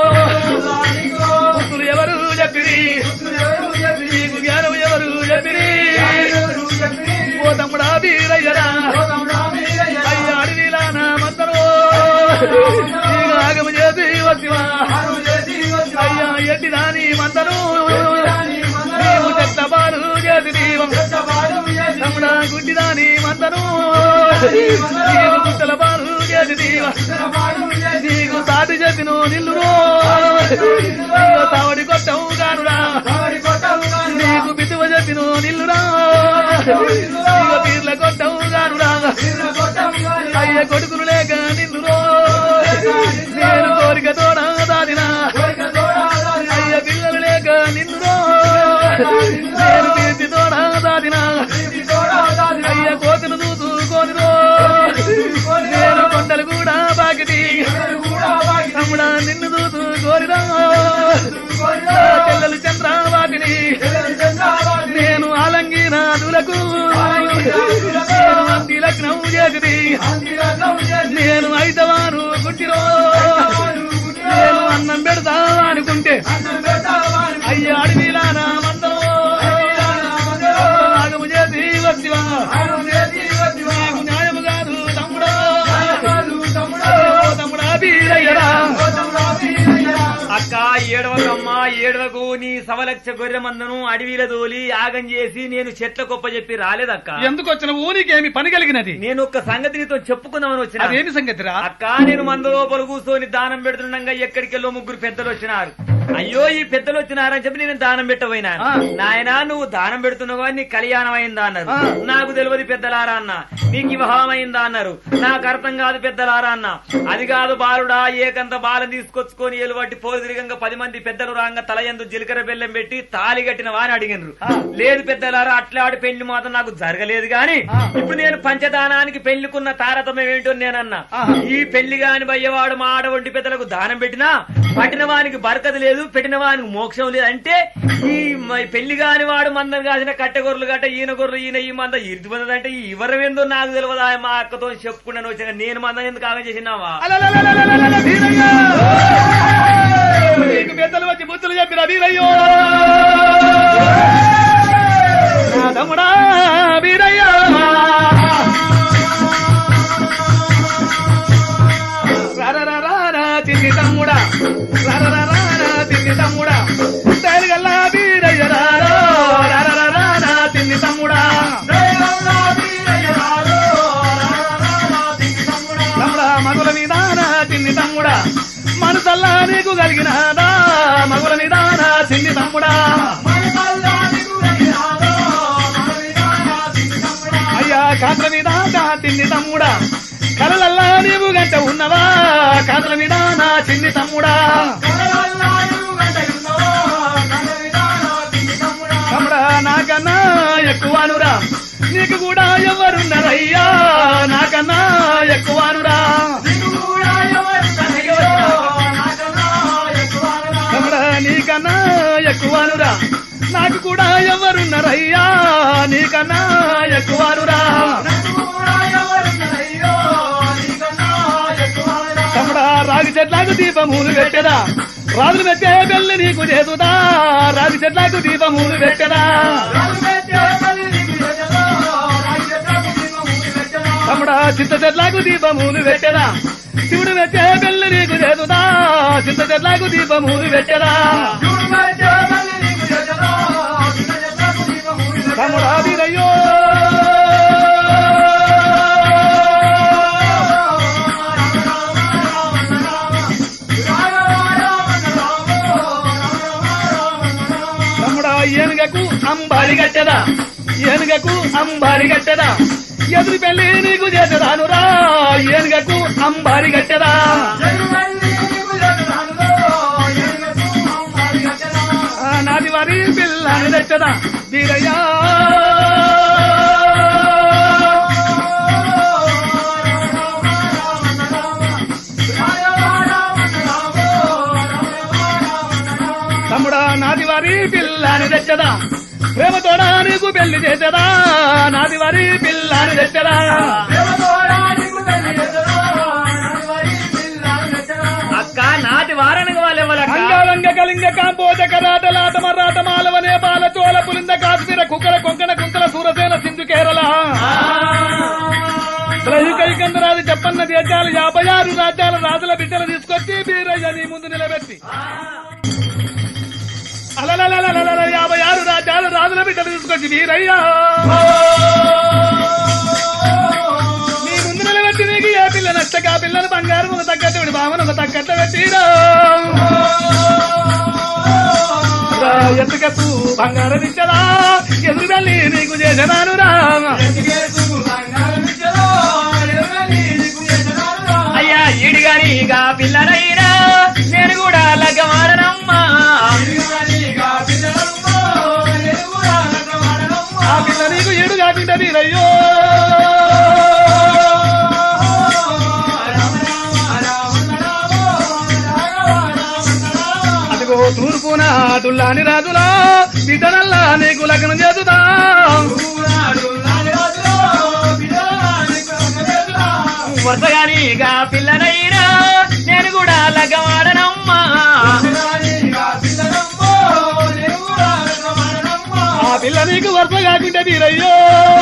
రోజులు ఎవరు చెప్పిరి నీకు జ్ఞానం ఎవరు చెప్పిరి ఓ తమ్ముడా వీరయ్యరా అయ్యా అడవిలా నా మందరో నీకు ఆగము చేసి వచ్చివా అయ్యా ఎట్టి దాని మందరు నీవు చెత్త బాలు చేసి దీవం తమ్ముడా గుడ్డి దాని మందరు నీకు గుట్టల బాలు చేసి దీవ నీకు సాటి చెప్పిన నిల్లురో నీకు తావడి కొట్టవు కానురా నీకు బితువ చెప్పిన నిల్లురా నీకు పీర్ల కొట్టవు కానురా అయ్య కొడుకులు లేక నిన్నురో నేను కోరిక తోడా దాదినా అయ్య పిల్లలు లేక నిన్నురో నేను కీర్తి తోడా దాదినా అయ్య కోతులు చూసుకోనిరో నేను కొండలు కూడా బాకిటి తమ్ముడా నిన్ను చూసు కోరిరా చెల్లెలు చంద్రవాటిని నేను ఆలంగినాదులకు నేను అంది లగ్నం చేసి నేను ఐదవారు గుట్టిరో నేను అన్నం పెడతా అనుకుంటే అయ్యా అడవిలా నా మందం నాగము చేసి వచ్చివా నీకు న్యాయము కాదు తమ్ముడా ఓ తమ్ముడా బీరయ్యరా అక్క ఏడవకమ్మ ఏడవకు నీ సవలక్ష గొర్రె మందను అడవిల దోలి యాగం చేసి నేను చెట్ల గొప్ప చెప్పి రాలేదక్క ఎందుకు వచ్చిన ఊరికేమి పని కలిగినది నేను ఒక్క సంగతి నీతో చెప్పుకుందామని వచ్చిన అదేమి సంగతిరా అక్క నేను మంద లోపల కూర్చొని దానం పెడుతుండగా ఎక్కడికెళ్ళో ముగ్గురు పెద్దలు వచ్చినారు అయ్యో ఈ పెద్దలు వచ్చినారని చెప్పి నేను దానం పెట్టబోయినా ఆ. నాయనా నువ్వు దానం పెడుతున్నావు కానీ నీ కళ్యాణం అయిందా అన్నారు ఆ. నాకు తెలియదు పెద్దలారా అన్న నీకు వివాహం అయిందా అన్నారు నాకు అర్థం కాదు పెద్దలారా అన్న అది కాదు బాలుడా ఏకంత బాలం తీసుకొచ్చుకొని ఎలువట్టి పోదిరిగంగా పది మంది పెద్దలు రాంగ తల ఎందు జీలకర్ర బెల్లం పెట్టి తాలి కట్టిన వాని అడిగినరు ఆ. లేదు పెద్దలారా అట్లాడి పెళ్లి మాత్రం నాకు జరగలేదు గాని ఆ. ఇప్పుడు నేను పంచదానానికి పెళ్లికున్న తారతమ్యం ఏంటో నేనన్నా ఆహా. ఈ పెళ్లి గాని బయ్యవాడు మా ఆడవంటి పెద్దలకు దానం పెట్టినా పట్టిన వానికి బరకత లేదు పెట్టిన వానికి మోక్షం లేదు అంటే ఈ మ- పెళ్లి కాని వాడు మందం కాసిన కట్టెగొర్రెలు గట్ట ఈయన గొర్రెలు ఈయన ఈ మంద ఇరుది మంది అంటే ఈ ఇవరం ఏందో నాకు తెలియదా మా అక్కతో చెప్పుకున్నాను వచ్చిన నేను మందం ఎందుకు ఆగం చేసినావా అలలలలలలల వీరయ్య! నీకు పెద్దలు వచ్చి బుద్ధులు చెప్పిన వీరయ్యో నా తమ్ముడా వీరయ్య రరరరరా తిన్ని తమ్ముడా రరరరరా తిన్ని తమ్ముడా తేలిగల్లా వీరయ్య రారో రరరరరా తిన్ని తమ్ముడా తమ్ముడా మగుల నిదాన తిన్ని తమ్ముడా మనసల్లా నీకు కలిగినాదా మగుల నిదాన తిన్ని తమ్ముడా అయ్యా కాంత్ర నిదాన తిన్ని తమ్ముడా కలలల్లా నీవు గంట ఉన్నవా కాంత్ర నిదాన చిన్ని తమ్ముడా తమ్ముడా నాకన్నా ఎక్కువనురా నీకు కూడా ఎవరున్నారయ్యా నాకన్నా ఎక్కువనురా తమ్ముడా నీకన్నా ఎక్కువనురా నాకు కూడా ఎవరున్నారయ్యా నీకన్నా ఎక్కువనురా తమ్ముడా రాగి చెట్లకు దీపములు పెట్టెదా రాజులు పెట్టే బెల్లి నీకు చేతుదా రాగి చెట్లకు దీపములు పెట్టెదా తమ్ముడా చింత చెట్లకు దీపములు పెట్టెదా శివుడు పెట్టే బెల్లి నీకు చేతుదా చింత చెట్లకు దీపములు పెట్టెదా తమ్ముడా వీరయ్యో తమ్ముడా ఏనుగకు అంబారి గట్టెదా ఏనుగకు అంబారి గట్టెదా ఎదురు పెళ్లి నీకు చేసేదానురా ఏనుగకు అంబారి గట్టెదా ఆ నాది వారి పిల్లని తెచ్చదా వీరయ్యా తెచ్చదా ప్రేమతోడా నీకు పెళ్లి చేసేదా నాది వరి పిల్లని తెచ్చదా అక్క నాటి వారానికి వాళ్ళు ఎవరక్క అంగాలంగ కలింగ కాంబోజ కరాట లాట మరాట మాలవ నేపాల చోళ పులింద కాశ్మీర కుక్కల కొంకణ కుంతల సూరసేన సింధు కేరళ కైకందరాది చెప్పన్న దేశాలు యాభై ఆరు రాజ్యాల రాజుల బిడ్డలు తీసుకొచ్చి బీరయ్య నీ ముందు నిలబెట్టి అలలలలలలల యాభై ఆరు రాజ్యాల రాజుల బిడ్డలు తీసుకొచ్చి బీరయ్య నీ ముందు నిలబెట్టి నీకు ఏ పిల్ల నచ్చక ఆ పిల్లని బంగారం ఒక తగ్గట్టు విడి బామను ఒక తగ్గట్టు పెట్టిరా ఎత్తుకత్తు బంగారం ఇచ్చదా ఎదురు వెళ్ళి నీకు చేసేదాను రా అయ్యా ఈడిగాని ఇక పిల్లనైనా నేను కూడా లగ్గమాడనమ్మా ఆ పిల్ల నీకు ఏడు కాకుండా నీరయ్యో అదిగో తూర్పున దుల్లాని రాజులా బిడ్డనల్లా నీకు లగ్నం చేతుదా వరుసగాని ఇక పిల్లనైనా నేను కూడా లగ్గమాడనమ్మా ఆ పిల్ల నీకు వరుస కాకుండా నీరయ్యో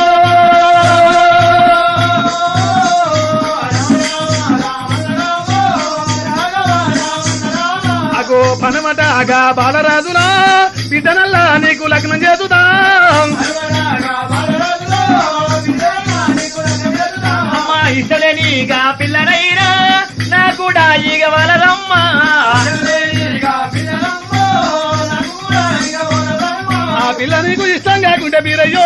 అగో పనమటగా బాలరాజులా బిడ్డనల్లా నీకు లగ్నం చేతుదా అమ్మా ఇష్టలేని ఇక పిల్లనైనా నా కూడా ఇక వలరమ్మా ఆ పిల్ల నీకు ఇష్టం కాకుంటే మీరయ్యో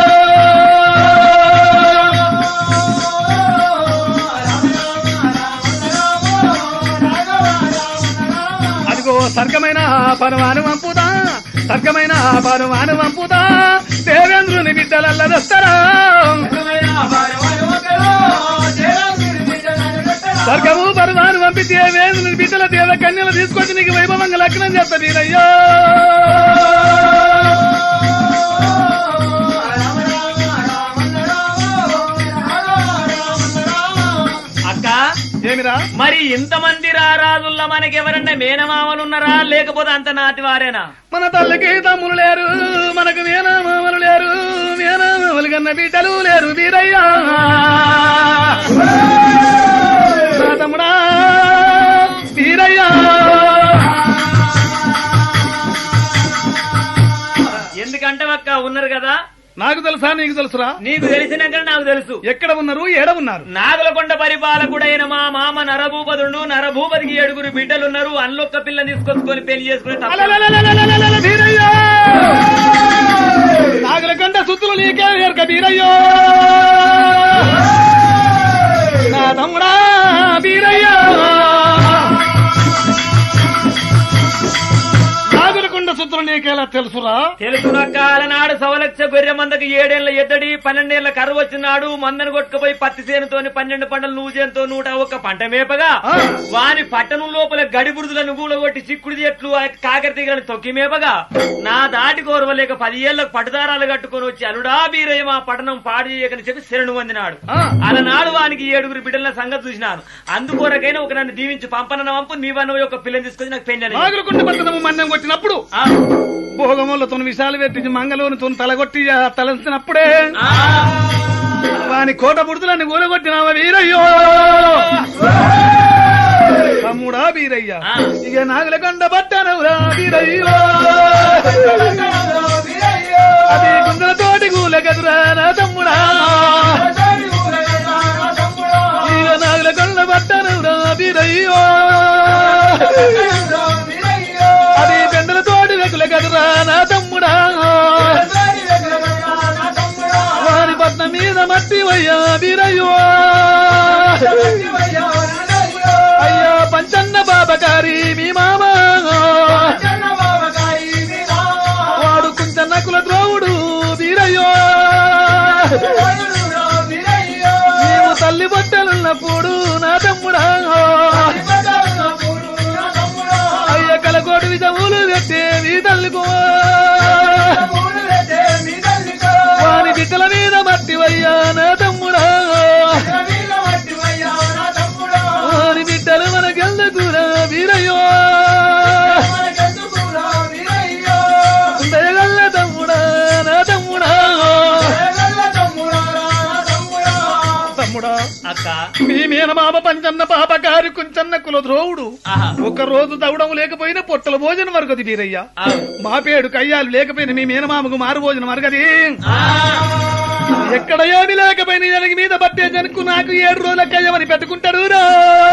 అదిగో సర్గమైన పరమాను వంపుదా సర్గమైన పరమాను వంపుదా దేవేంద్రుని బిడ్డలల్లదొస్తరా స్వర్గము పరమాను పంపి దేవేంద్రుని బిడ్డల దేవ కన్యలు తీసుకొచ్చి నీకు వైభవంగా లగ్నం చేస్తా మీరయ్యో అక్క ఏమిరా మరి ఇంతమంది రారాజుల్లో మనకి ఎవరన్నా మేనమామలున్నారా లేకపోతే అంత నాటి వారేనా మన తల్లికి తమ్ములు లేరు మనకు మేనమామలు లేరు మేనమామలు కన్న బిడ్డలు లేరు వీరయ్యా నా తమ్ముడా వీరయ్యా ఎందుకంటే అక్క ఉన్నారు కదా నాకు తెలుసా నీకు తెలుసురా నీకు తెలిసినాక నాకు తెలుసు ఎక్కడ ఉన్నారు ఏడ ఉన్నారు నాగులకొండ పరిపాలకుడైన మా మామ నరభూపదుడు నరభూపతికి ఏడుగురు బిడ్డలున్నారు అన్లొక్క పిల్ల తీసుకొచ్చుకొని పెళ్లి చేసుకుని తప్ప- అలలలలలలలల వీరయ్యా నాగుల కంట సుత్తులు నీకే ఎరక వీరయ్యో నా తమ్ముడా వీరయ్యా నాగులకొండ సుత్తులు నీకేలా తెలుసురా తెలుసు రకాలనాడు సవలక్ష గొర్రె మందకి ఏడేళ్ల ఎద్దడి పన్నెండేళ్ల కరువు వచ్చినాడు మందను కొట్టుకుపోయి పత్తి చేనుతోని పన్నెండు పంటలు నువ్వు చేనుతో నూట ఒక్క పంట మేపగా ఆ. వాని పట్టణం లోపల గడి బురుదుల నువ్వులు కొట్టి చిక్కుడు చెట్లు ఆ కాకర తీగలను తొక్కి మేపగా నా దాటి కోరవలేక పది ఏళ్లకు పట్టుదారాలు కట్టుకొని వచ్చి అలుడా బీరయ్య మా పట్టణం పాడు చేయకని చెప్పి శరణు వందినాడు ఆ. అలనాడు వానికి ఏడుగురు బిడ్డల సంగతి చూసినాను అందుకొరకైనా ఒక నన్ను దీవించి పంపన వంపు నీవన్న ఒక పిల్లని తీసుకొని నాకు పెండి నాగులకొండ పట్టణము మన్నం కొట్టినప్పుడు భోగములతో విషాలు పెట్టించి మంగళూరుతో తలగొట్టి ఆ తలంచినప్పుడే వాని కోట బుడుతులని కూలగొట్టినావా వీరయ్యో తమ్ముడా వీరయ్య ఆ. ఇక నాగులకొండ పట్టణవురా వీరయ్యో అది గుండెలతోటి కూల కదురా నా తమ్ముడా ఇక నాగులకొండ పట్టణవురా వీరయ్యో అది పెండలతోటి వెకుల కదురా నా తమ్ముడా వారి పట్నం మీద మట్టి వయ్యా వీరయ్యో అయ్యా పంచన్న బాబకారి మీ మామ వాడు కుంచన్న కుల ద్రోవుడు వీరయ్యో నీవు తల్లి బట్టలున్నప్పుడు నా తమ్ముడా మేనమామ పంచన్న పాపకారి కుంచన్న కులద్రోవుడు ఆహా. ఒక రోజు తవ్వడం లేకపోయినా పొట్టల భోజనం వరకది బీరయ్య ఆ. మా పేడు కయ్యాలు లేకపోయినా మీ మేనమామకు మారు భోజనం వరకది ఆ. ఎక్కడ ఏమి లేకపోయినా జనకి మీద పట్టే జనకు నాకు ఏడు రోజుల కయ్యమని పెట్టుకుంటాడు రా.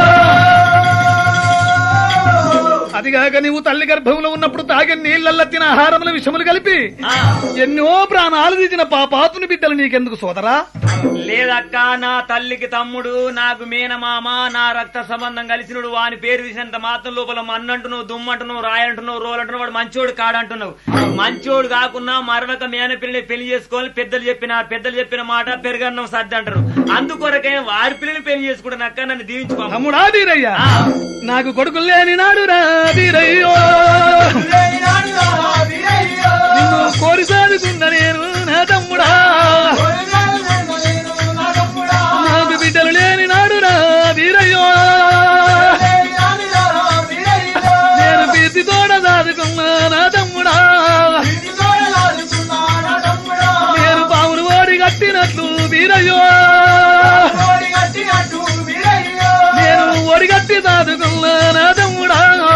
అదిగాక నీవు తల్లి గర్భంలో ఉన్నప్పుడు తాగిన నీళ్ళల్లో తిన ఆహారముల విషములు కలిపి ఆ. ఎన్నో ప్రాణాలు తీసిన పాపాతుని బిడ్డలు నీకెందుకు సోదరా లేదక్క నా తల్లికి తమ్ముడు నాకు మేనమామ నా రక్త సంబంధం కలిసినడు వాని పేరు తీసినంత మాత్రం లోపల మన్నంటున్నావు దుమ్మంటున్నావు రాయంటున్నావు రోలంటున్నావు వాడు మంచోడు కాడంటున్నావు మంచోడు కాకున్నా మరొక మేన పిల్లని పెళ్లి చేసుకోవాలి పెద్దలు చెప్పిన పెద్దలు చెప్పిన మాట పెరుగన్నం సర్ది అంటారు అందుకొరకే వారి పిల్లని పెళ్లి చేసుకుంటాను అక్క నన్ను దీవించుకో తమ్ముడా వీరయ్య ఆ. నాకు కొడుకులు లేని నాడు రా వీరయ్యో నిన్ను కోరి సాదుకున్న నేను నా తమ్ముడా నాకు బిడ్డలు లేని నాడు రా వీరయ్యో నేను బీతి తోడ సాదుకున్నా నా తమ్ముడా నేను పావులు ఓడి కట్టినట్లు వీరయ్యో నేను ఒడిగట్టి సాదుకున్నా నా తమ్ముడా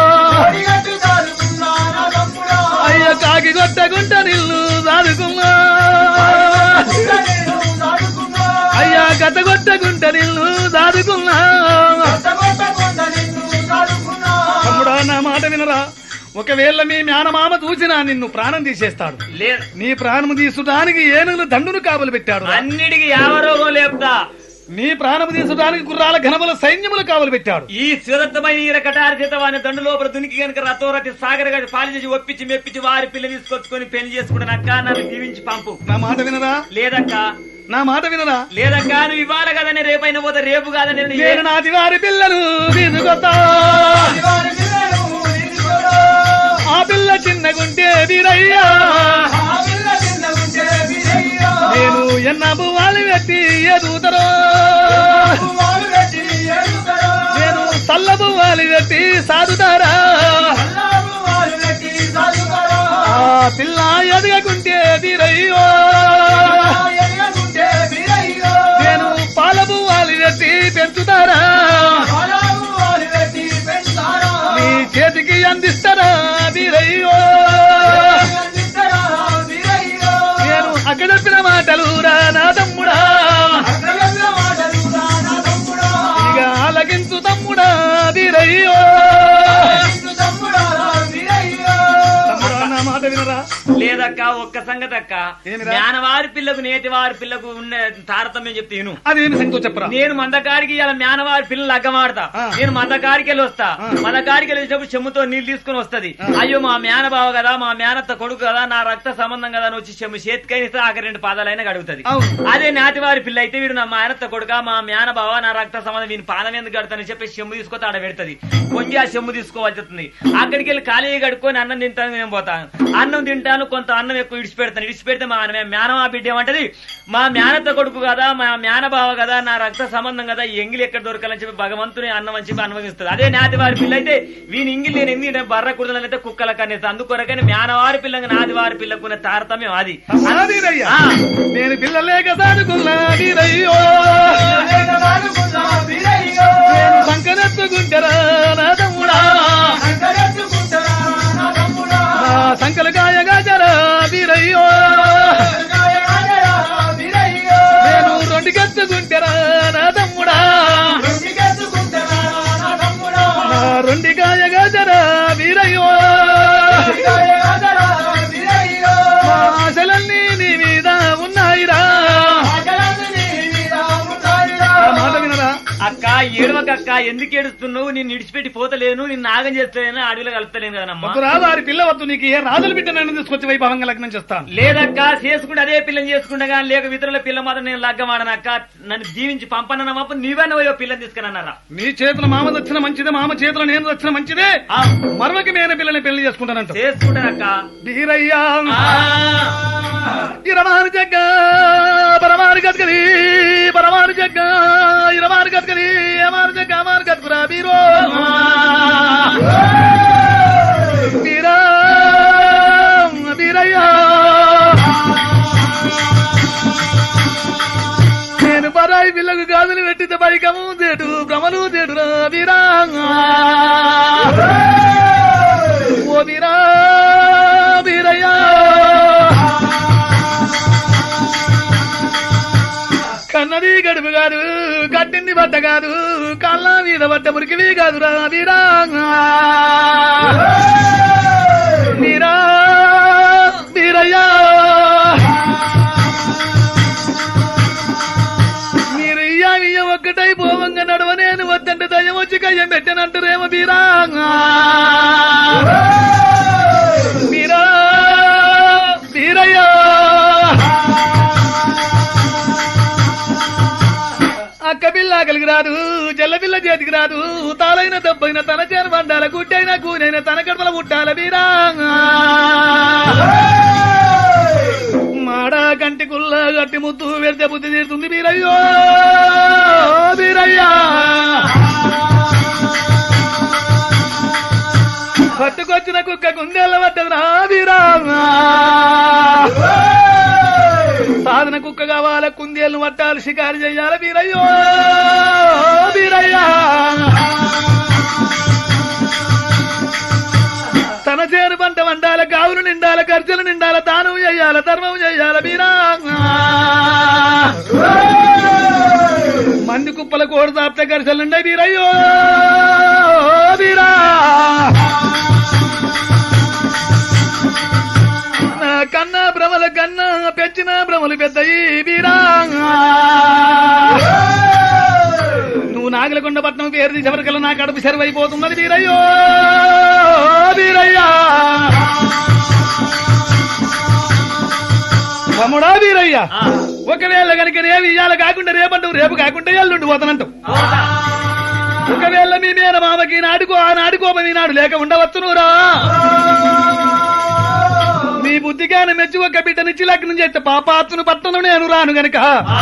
అయ్య కాకి కొట్టగుంట నిల్లు సాదుకున్నా అయ్యా గత కొట్టగుంట నిల్లు సాదుకున్నా తమ్ముడా నా మాట వినరా ఒకవేళ మీ మేనమామ చూసినా నిన్ను ప్రాణం తీసేస్తాడు లేదు నీ ప్రాణము తీసుడానికి ఏనుగులు దండును కావలు పెట్టాడు అన్నిటికీ యావరోగం లేపుతా నీ ప్రాణము తీసుడానికి గుర్రాల ఘనముల సైన్యములు కావలు పెట్టాడు ఈ సురత్తమైన ఈర కటారి చేత వాని దండు లోపల దునికి గనుక రతోరతి సాగర గడి పాలు చేసి ఒప్పించి మెప్పించి వారి పిల్ల తీసుకొచ్చుకొని పెళ్లి చేసుకుంటాను అక్క నన్ను దీవించి పంపు నా మాట వినరా లేదక్క నా మాట వినరా లేదక్క నువ్వు ఇవ్వాలి కదని రేపైన పోతే రేపు కాదని నేను నేను నాటి వారి పిల్లలు తీసుకొస్తా ఆ పిల్ల చిన్నగుంటే వీరయ్యా నేను ఎన్న బువ్వాలి పెట్టి ఎదుగుతారో నేను చల్ల బువ్వాలి పెట్టి సాదుతారా ఆ పిల్ల ఎదగకుంటే వీరయ్యో నేను పాల బువ్వాలి పెట్టి పెంచుతారా నీ చేతికి అందిస్తారా వీరయ్యో నేను అక్కడ చెప్పిన మాటలు రా నా తమ్ముడా ఇక ఆలకించు తమ్ముడా వీరయ్యో తమ్ముడా నా మాట వినరా లేదక్క ఒక్క సంగతి అక్క ఏమిరా? జ్ఞానవారి పిల్లకు నేటి వారి పిల్లకు ఉన్న తారతమ్యం చెప్తే విను అదేమి సంగతో చెప్పరా నేను మందకాడికి ఇలా మేనవారి పిల్లలు అగ్గమాడతా ఆ. నేను మందకాడికి వెళ్ళి వస్తా ఆ. మందకాడికి వెళ్ళేటప్పుడు చెమ్ముతో నీళ్లు తీసుకుని వస్తది అయ్యో మా మేనబావ కదా మా మేనత్త కొడుకు కదా నా రక్త సంబంధం కదా అని వచ్చి చెమ్ము చేతికైనా ఆఖరి రెండు పాదాలైనా గడుగుతుంది అవును. అదే నాటివారి పిల్ల అయితే వీడు నా మేనత్త కొడుక మా మేనబావ నా రక్త సంబంధం వీని పాదం ఎందుకు గడుతానని చెప్పి చెమ్ము తీసుకొస్తే ఆడ పెడుతుంది కొంచెం ఆ చెమ్ము తీసుకోవాల్సి వస్తుంది అక్కడికి వెళ్ళి ఖాళీ కడుక్కొని అన్నం తింటాను నేను పోతాను అన్నం తింటాను కొంత అన్నం ఎక్కువ ఇడిచిపెడతాను ఇడిచిపెడితే మా మేనమా బిడ్డ ఏమంటది మా మేనత్త కొడుకు కదా మా మేనబావ కదా నా రక్త సంబంధం కదా ఈ ఎంగిలి ఎక్కడ దొరకాలని చెప్పి భగవంతుని అన్నం అని చెప్పి అనుభవిస్తుంది అదే నాటి వారి పిల్ల అయితే వీని ఎంగిలి నేను ఎంగి బర్ర కుడదలైతే కుక్కల కనేది అందుకొరకని మేనవారి పిల్లకు నాది వారి పిల్లకు తారతమ్యం అది తమ్ముడా వీరయ్య ఆ. నేను పిల్లలేక సాదుకున్నా వీరయ్యో నేను సంకనెత్తుకుంటారా నా తమ్ముడా నా సంకల కాయగా జరా వీరయ్యో నేను రెండు కత్తుకుంటారా నా తమ్ముడా నా రెండు కాయగా జరా వీరయ్యో నా ఆశలన్నీ నీ మీద ఉన్నాయిరా నా మాట వినరా అక్క ఏడవకక్క ఎందుకు ఏడుస్తున్నావు నేను ఇడిచిపెట్టి పోతలేను నిన్ను నాగం చేస్తలేను అడవిలో కలుపుతలేను కదమ్మా వద్దురా వారి పిల్ల వద్దు నీకు ఏ రాజుల బిడ్డ నన్ను తీసుకొచ్చి వైభవంగా లగ్నం చేస్తాను లేదక్క చేసుకుంటే అదే పిల్లని చేసుకుంటా కానీ లేక ఇతరుల పిల్ల మాత్రం నేను లగ్గమాడనక్క నన్ను జీవించి పంపనన్నమాపు నీవన్న పోయో పిల్లని తీసుకున్నారా నీ చేతుల మామ వచ్చిన మంచిదే మామ చేతుల నేను వచ్చిన మంచిదే మరొక మేన పిల్లని పెళ్లి చేసుకుంటానంట చేసుకుంటానక్క వీరయ్యా ఆ, ఇరవారు జగ్గ పరమారు గద్గది పరమారు జగ్గ ఇరవారు గద్గది అమారు జగ్గ అమారు గద్గురా వీరో వీరా వీరయ్యా నేను పరాయి పిల్లకు గాజులు పెట్టితే పైకము చేటు కట్టింది బట్ట కాదు కళ్ళ మీద బట్ట మురికివి కాదు రా వీరా వీరా వీరయ్యా మీరు ఇయ్యా ఇయ్య ఒక్కటై పోవంగా నడవ నేను వద్దంటే దయ్యం వచ్చి కయ్యం పెట్టానంటారేమో వీరా వీరా వీరయ్యా అక్క పిల్ల ఆకలికి రాదు జల్ల పిల్ల చేతికి రాదు తాలైన దెబ్బైన తన చేను వండాల గుడ్డైన కూనైన తన కడపల ముట్టాల వీరా మాడ కంటి కుల్ల గట్టి ముద్దు వెళ్తే బుద్ధి తీరుతుంది వీరయ్యో వీరయ్యా పట్టుకొచ్చిన కుక్క కుందేళ్ళ పడ్డది వీరా సాధన కుక్క కావాలి కుందేళ్ళు పట్టాలి షికారు చెయ్యాలి వీరయ్యో వీరయ్యా తన చేను పంట వండాల కావులు నిండాల ఖర్చులు నిండాల దానం చెయ్యాల ధర్మం చెయ్యాల వీరా మంది కుప్పల కోడి తాపితే ఖర్చులు నిండాయి వీరయ్యో వీరా నా కన్నా భ్రమల కన్నా పెంచిన భ్రమలు పెద్దయి వీరా నువ్వు నాగలకొండ పట్నం పేరు తీసి ఎవరికల్లా నా కడుపు సెరవైపోతున్నది వీరయ్యో వీరయ్యా తమ్ముడా వీరయ్య ఒకవేళ కనుక రేపు ఇయ్యాల కాకుండా రేపంటావు రేపు కాకుండా ఎల్లుండి పోతానంటావు ఒకవేళ మీ మీద మామకి నాడుకో ఆ నాడుకోప మీ నాడు లేక ఉండవచ్చు నువ్వురా మీ బుద్ధిగానే మెచ్చి ఒక బిడ్డనిచ్చి లగ్నం చేస్తే పాపాత్తును పట్టను నేను రాను గనక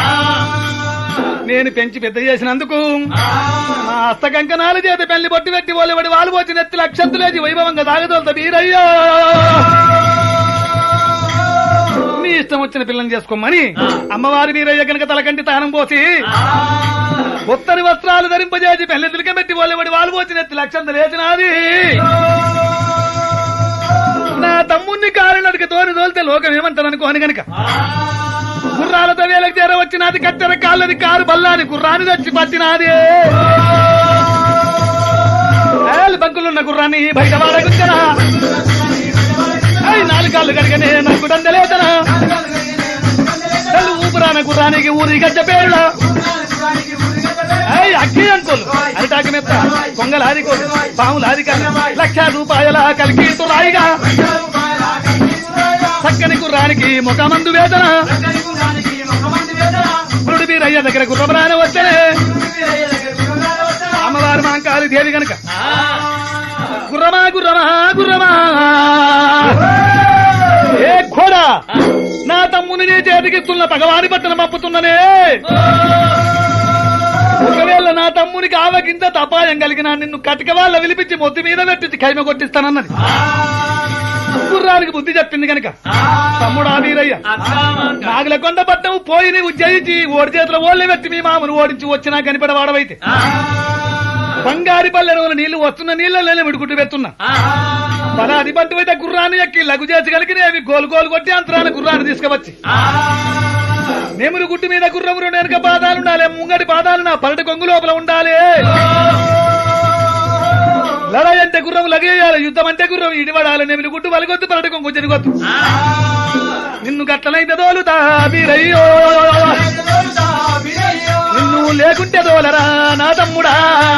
నేను పెంచి పెద్ద చేసినందుకు నా హస్త కంకణాలు చేత పెళ్లి బొట్టి పెట్టి వాళ్ళబడి వాళ్ళు పోచి నెత్తి లక్షంతులేసి వైభవంగా తాగదోలత వీరయ్యో మీ ఇష్టం వచ్చిన పిల్లని చేసుకోమని అమ్మవారి వీరయ్య కనుక తలకంటి తానం పోసి ఉత్తరి వస్త్రాలు ధరింపజేసి పెళ్లి తిలకబెట్టి వాళ్ళబడి వాళ్ళు పోచి నెత్తి లక్షంత లేచినాది నా తమ్ముణ్ణి కారు నడికి తోని తోలితే లోకం ఏమంటారు అనుకోని గనక గుర్రాలతో వేలకు చేర వచ్చినది కత్తెర కాళ్ళది కారు బల్లాని గుర్రాన్ని తెచ్చి పట్టినాది ఏలు బంకులున్న గుర్రాన్ని బయట వాడగుంచనా నాలుగు కాళ్ళు కనుకనే నాకు దండలేతనా ఊపురాన గుర్రానికి ఊరి గడ్డ పేరులా ఏయ్, అగ్గి అంకులు అరిటాకి మెత్త కొంగల ఆదికోలు పాముల ఆదికాలు లక్ష రూపాయల కలిగి రాయిగా చక్కని గుర్రానికి ముఖమందు వేదన గురుడి వీరయ్య దగ్గర గుర్రబరాన వచ్చనే అమ్మవారు మాంకాలి దేవి గనక గుర్రమా గుర్రమా గుర్రమా ఏ ఖోడా నా తమ్ముని నీ చేతికిస్తున్న పగవారి బట్టను పంపుతున్ననే ఒకవేళ నా తమ్మునికి ఆవకింత తపాయం కలిగిన నిన్ను కటిక వాళ్ళ విలిపించి మొద్దు మీద పెట్టి ఖైమ కొట్టిస్తానన్నది గుర్రానికి బుద్ధి చెప్పింది గనక తమ్ముడు ఆ వీరయ్య నాగుల కొండ పట్టం పోయి నీవు జయించి ఓడి చేతుల ఓళ్ళే పెట్టి మీ మామను ఓడించి వచ్చినా కనిపడ వాడవైతే బంగారి పల్లె రోజులు నీళ్లు వస్తున్న నీళ్ళలోనే విడుకుంటూ పెడుతున్నా పలాది బంటు అయితే గుర్రాన్ని ఎక్కి లఘు చేసి కలిగినవి గోలు గోలు కొట్టి అంతరాన్ని గుర్రాన్ని తీసుకువచ్చి నెమురు గుట్టు మీద గుర్రం రెండు వెనక పాదాలు ఉండాలి ముంగడి పాదాలు నా పరటి కొంగు లోపల ఉండాలి లడాయి అంటే గుర్రం లగేయాలి యుద్ధం అంటే గుర్రం ఇడివడాలి నెమిలి గుట్టు వలగొద్దు పరటి కొంగు జరగొద్దు నిన్ను గట్లనైతే దోలుతా వీరయ్యో నిన్ను లేకుంటే దోలరా నా తమ్ముడా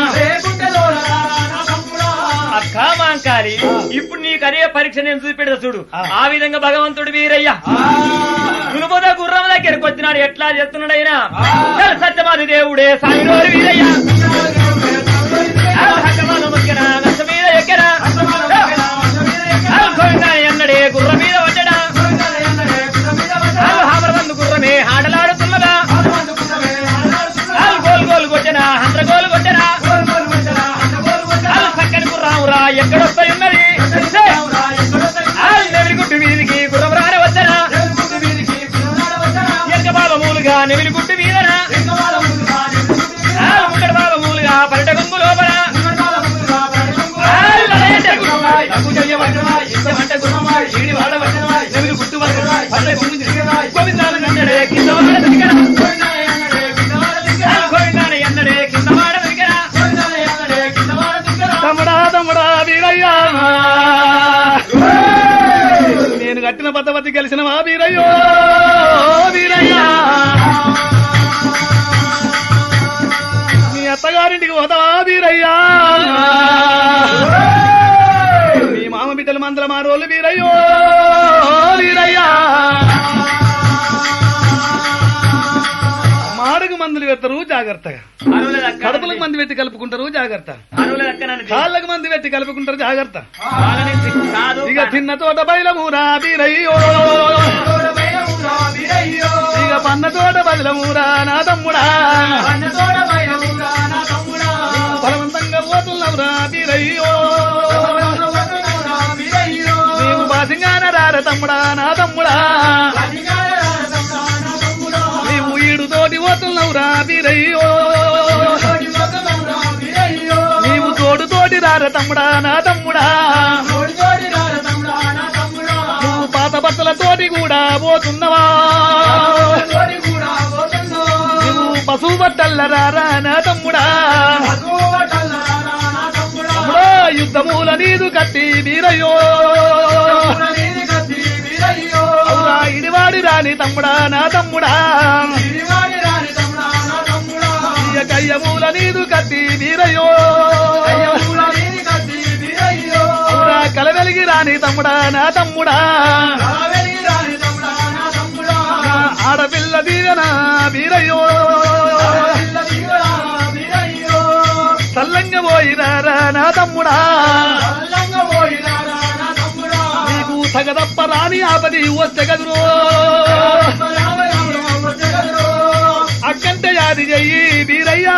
అక్క మాంకాలి ఇప్పుడు నీ కరియ పరీక్ష నేను చూపెడతా చూడు ఆ విధంగా భగవంతుడు వీరయ్య గురుపద గుర్రం దగ్గరకు వచ్చినాడు ఎట్లా చేస్తున్నాడైనా చల్ సత్యమాది దేవుడే సాయినోరు వీరయ్య ఆ భగవాన ముఖ్యన నచ్చ మీద ఎక్కరా ఆ గోవిందా ఎన్నడే గుర్ర మీద వచ్చడా ఆ హామరబందు గుర్రమే ఆటలాడుతున్నదా ఆ గోలు గోలు కొట్టనా హండ్ర గోలు కొట్టనా ఆలు చక్కని గుర్రామురా ఎక్కడొస్తాయి ఉన్నది ఆలు నెవిలిగుట్టు వీధికి గుర్రం రాని వచ్చనా ఎక్క బాబమూలుగా నెవిలిగుట్టు వీధనా ఆలు ముక్కడి బాబమూలుగా పరట గొంగు లోపల ఆలు లడయంటే గుర్రమాయ్, అగ్గు చెయ్యవచ్చమాయ్, ఇష్టమంట గుర్రమాయ్, ఈడి వాడవచ్చమాయ్, నెవిలిగుట్టు వచ్చమాయ్, పల్లె గొంగు దిగమాయ్, గోవిందాలు గంటడే, కింద వాడ దిగరా. ఆలు గోవిందాలు పెట్టిన పద్ధతి గెలిచిన మా వీరయ్యో వీరయ్యా మీ అత్తగారింటికి పోతావా వీరయ్యా మీ మామ బిడ్డలు మందల మారోళ్ళు వీరయ్యో వీరయ్యా మాడకు మందులు పెడతారు జాగ్రత్తగా అనువులదక్క కడుపులకు మంది పెట్టి కలుపుకుంటారు జాగ్రత్త అనువులదక్క నన్ను కాళ్ళకు మంది పెట్టి కలుపుకుంటారు జాగ్రత్త బాగానే తి- కాదు ఇక చిన్న తోట బయలమూరా బీరయ్యో ఇక పన్న తోట బయలమూరా నా తమ్ముడా బలవంతంగా పోతున్నావురా బీరయ్యో నీవు బాసింగాన రార తమ్ముడా నా తమ్ముడా నీవు ఈడు తోటి పోతున్నావురా బీరయ్యో నీవు తోడు తోటి రార తమ్ముడా నా తమ్ముడా నువ్వు పాత బట్టల తోటి కూడా పోతున్నవా నువ్వు పశువు బట్టల రారా నా తమ్ముడా తమ్ముడా యుద్ధమూల నీదు కట్టి వీరయ్యో అవురా ఇడివాడి రాని తమ్ముడా నా తమ్ముడా ఇయ కయ్యమూల నీదు కట్టి వీరయ్యో అవురా కలవెలిగి రాని తమ్ముడా నా తమ్ముడా నా ఆడపిల్ల దీవెన వీరయ్యో సల్లంగా పోయిరారా నా తమ్ముడా నీకు సగదప్ప రాని ఆపది వస్తే గదురు అక్కంటే యాది చెయ్యి వీరయ్యా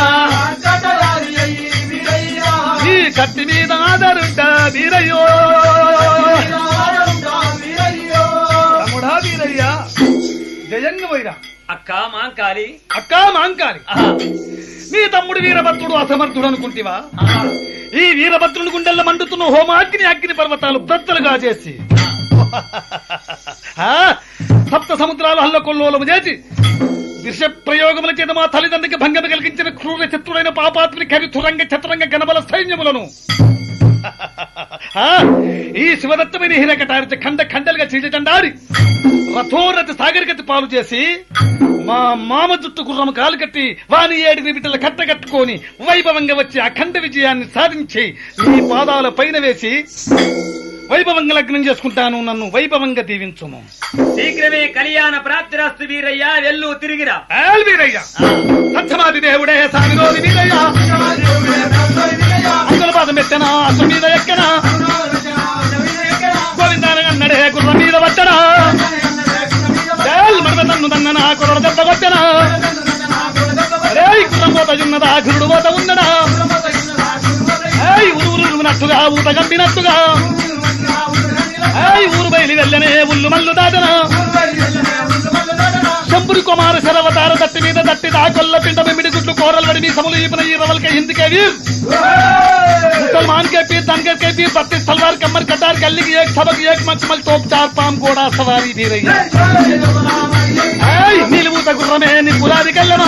ఈ కత్తి మీద ఆధారుంటా వీరయ్యో తమ్ముడా వీరయ్యా జయంగా పోయిరా అక్క మాంకాలి అక్కా మాంకాలి నీ తమ్ముడు వీరభద్రుడు అసమర్థుడు అనుకుంటివా ఈ వీరభద్రుని గుండెల్లో మండుతున్న హోమాగ్ని అగ్ని పర్వతాలు బ్రద్దలుగా చేసి ఆ, సప్త సముద్రాలు హల్లకొల్లోలము చేసి విష ప్రయోగముల చేత మా తల్లిదండ్రికి భంగం కలిగించిన క్రూర శత్రుడైన పాపాత్మిని కరితురంగ చతురంగ గణబల సైన్యములను ఆ, ఈ శివదత్తమైన హిరకటారిత ఖండ ఖండలుగా చీల్చండాడి రథోరథ సాగరికతి పాలు చేసి మా మామ జుట్టు గుర్రం కాలు కట్టి వాని ఏడుగురి బిడ్డల కట్ట కట్టుకొని వైభవంగా వచ్చి అఖండ విజయాన్ని సాధించి నీ పాదాల పైన వేసి వైభవంగా లగ్నం చేసుకుంటాను నన్ను వైభవంగా దీవించుము శీఘ్రమే కళ్యాణ ప్రాప్తిరస్తు వీరయ్య వెళ్ళు తిరిగిరా ఆల్ వీరయ్య సత్యమాది దేవుడే సామిరోది వీరయ్య అంగుల పాదం ఎత్తనా అసు మీద ఎక్కనా గోవిందాన అన్నడే గుర్రం మీద వచ్చనా మరద నన్ను దన్ననా కుర్ర దెబ్బ కొట్టనా రేయ్ గుర్రం పోత ఉన్నదా గురుడు పోత ఉన్నడా ఏయ్ ఉరు ఉరునట్టుగా ఊత గంపినట్టుగా ఏయ్ ఊరు బయలు వెళ్ళనే ఉల్లు మల్లు దాటనా శంపురి కుమార శరవతార దట్టి మీద దట్టి దాకొల్ల పిండ మిమిడి గుట్లు కోరలు వడి మీ సములు ఈపిన ఈ రవల్ के हिंद के वीर मुसलमान के पीर धनगर के पीर बत्तीस तलवार कमर कटार गली की एक सबक एक मखमल तोप चार पाम घोड़ा सवारी भी रही है ఏయ్, నిలువుత గుర్రమే నీ పులాది కల్లమా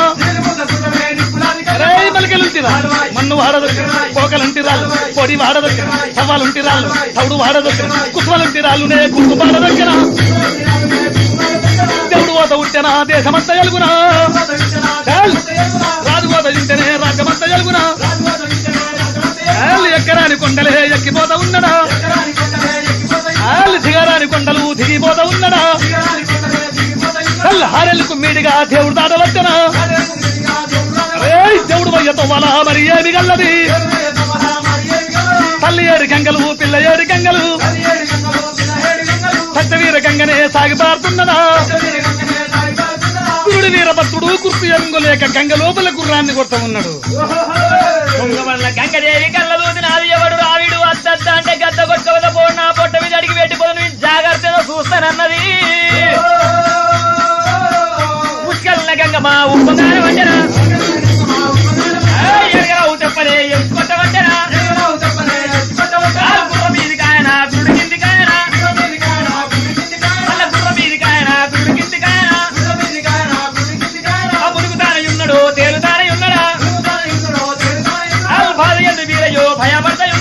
రేయ్ మలికెలుంటిరా మన్ను వాడదొక్క పోకలుంటిరాళ్ళు పొడి వాడదొక్క సవ్వాలుంటిరాళ్ళు తౌడు వాడదొక్క కుస్వలుంటిరాళ్ళు నే గుర్తు పాడదొక్కన దేవుడు పోత ఉంటేనా దేశమంతా ఎలుగునా చాల్. రాజు పోత ఉంటేనే రాజ్యమంతా ఎలుగునా చాల్, ఎక్కరాని కొండలే ఎక్కిపోత ఉన్నడా చాల్, దిగరాని కొండలు దిగిపోత ఉన్నడా చల్, హారెలకు మీడిగా దేవుడు దాటవచ్చనా ఏయ్, దేవుడు వయ్యతో వల మరి ఏమి గల్లది తల్లి ఏడు గంగలు పిల్ల ఏడు గంగలు సత్యవీర గంగనే సాగి పారుతున్నదా గురుడు వీరభద్రుడు కుర్తి ఎరుంగు లేక గంగ లోపల గుర్రాన్ని కొడతా ఉన్నాడు దొంగవల్ల గంగదేవి కళ్ళదూతి నాది ఎవడు రావిడు అద్దద్ద అంటే గద్ద కొట్టుకోద పో నా పొట్ట మీద అడిగి పెట్టిపోదు జాగ్రత్తగా చూస్తానన్నది పుష్కల్ల గంగమ్మ ఉప్పగానే వంటరా చెప్పలే ఎంచుకొట్ట వంటరా గుర్ర మీది కాయన గురుడు కింది కాయన మళ్ళా గుర్ర మీది కాయన గురుడు కింది కాయన ఆ మునుగుతానే ఉన్నాడు తేలుతానే ఉన్నాడా అల్ఫాద ఎందు వీరయ్యో భయపడతాయి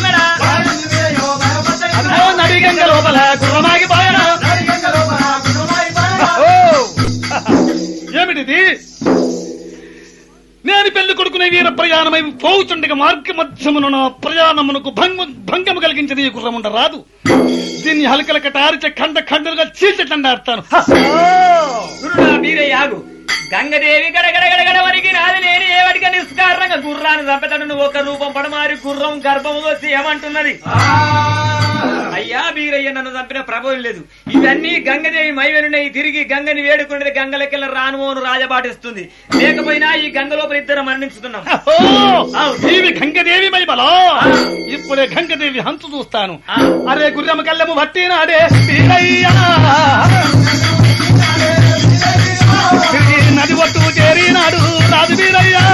పోచుండగా మార్గ మధ్యమున నా ప్రయాణమునకు భంగ భంగము కలిగించది ఈ గుర్రముండ రాదు దీన్ని హలకల కటారిచే ఖండ ఖండలుగా చీల్చటండాడతాను గురుడా మీరే యాగు గంగదేవి గడగడగడగడ వరికి నాది లేని ఏవటిక నిస్కారణంగా గుర్రాన్ని చంపెతడు నువ్వు ఒక రూపం పడమారి గుర్రం గర్భం వచ్చి ఏమంటున్నది అయ్యా బీరయ్య నన్ను చంపిన ప్రభావం లేదు ఇవన్నీ గంగదేవి మైవెనున్నాయి తిరిగి గంగని వేడుకునేది గంగలకెళ్ళ రానుమోను రాజబాటిస్తుంది లేకపోయినా ఈ గంగ లోపల ఇద్దరు మరణించుతున్నాం దేవి గంగదేవి మైబలో ఇప్పుడే గంగదేవి హంతు చూస్తాను ఆ. అరే గుర్రము కళ్ళము పట్టినాడే వీరయ్యా. తిరిగి నది ఒట్టు చేరినాడు రాజు వీరయ్యా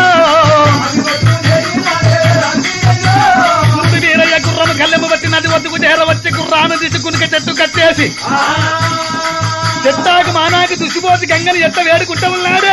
ముందు వీరయ్య గుర్రము కళ్ళెము పట్టి నది ఒట్టుకు చేరవచ్చి గుర్రాన్ని తీసుకుని చెట్టు కట్టేసి చెట్టాకు మానాకి దుసిపోసి గంగని ఎట్ట వేడుకుంటూ ఉన్నాడే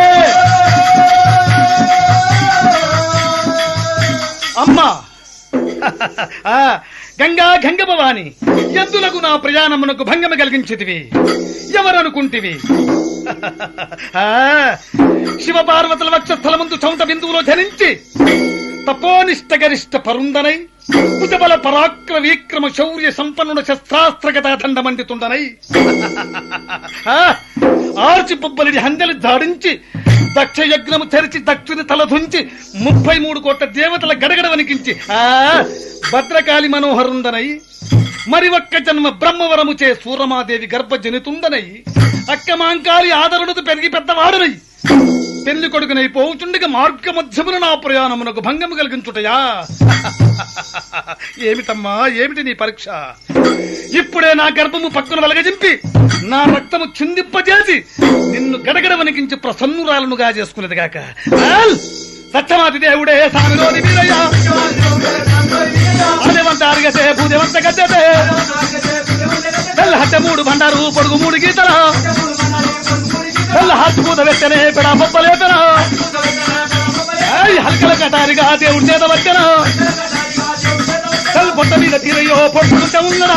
అమ్మా ఆ, గంగా గంగ భవాని ఎందులకు నా ప్రయాణమునకు భంగమ కలిగించితివి ఎవరనుకుంటివి ఆ, శివ పార్వతుల వక్షస్థల ముందు చౌంత బిందువులో జనించి తపోనిష్ట గరిష్ట పరుందనై కుజబల పరాక్రమ విక్రమ శౌర్య సంపన్నుడ శస్త్రాస్త్రగత దండమండితుండనై ఆ, ఆర్చి పుబ్బలిడి హందెలు దాడించి దక్ష యజ్ఞము తెరిచి దక్షుని తలధుంచి ముప్పై మూడు కోట్ల దేవతల గడగడ వణికించి ఆ భద్రకాళి మనోహరుందనై మరి ఒక్క జన్మ బ్రహ్మవరము చే సూరమాదేవి గర్భజనితుందనై అక్క మాంకాలి ఆదరణతో పెరిగి పెద్దవాడనై పెళ్లి కొడుకునై పోవుచుండగా మార్గ మధ్యమున నా ప్రయాణమునకు భంగము కలిగించుటయా ఏమిటమ్మా ఏమిటి నీ పరీక్ష ఇప్పుడే నా గర్భము పక్కన వెలగజింపి నా రక్తము చిందింపజేసి నిన్ను గడగడ వణికించి ప్రసన్నురాలనుగా చేసుకున్నది గాక ఆల్! సత్యమాతి దేవుడే సామిలోని వీరయ్య ఆదేవంత అరగతే భూదేవంత గద్దెతే తెల్ల హట్టె మూడు బండారు పొడుగు మూడు గీతల తెల్ల హార్ట్ పూత వెత్తనే పెడా బొబ్బలేతన హల్కల కటారిగా దేవుడి చేత వచ్చన తెల్ల పొట్ట మీద తీరయ్యో పొట్టుకుంటా ఉన్నడా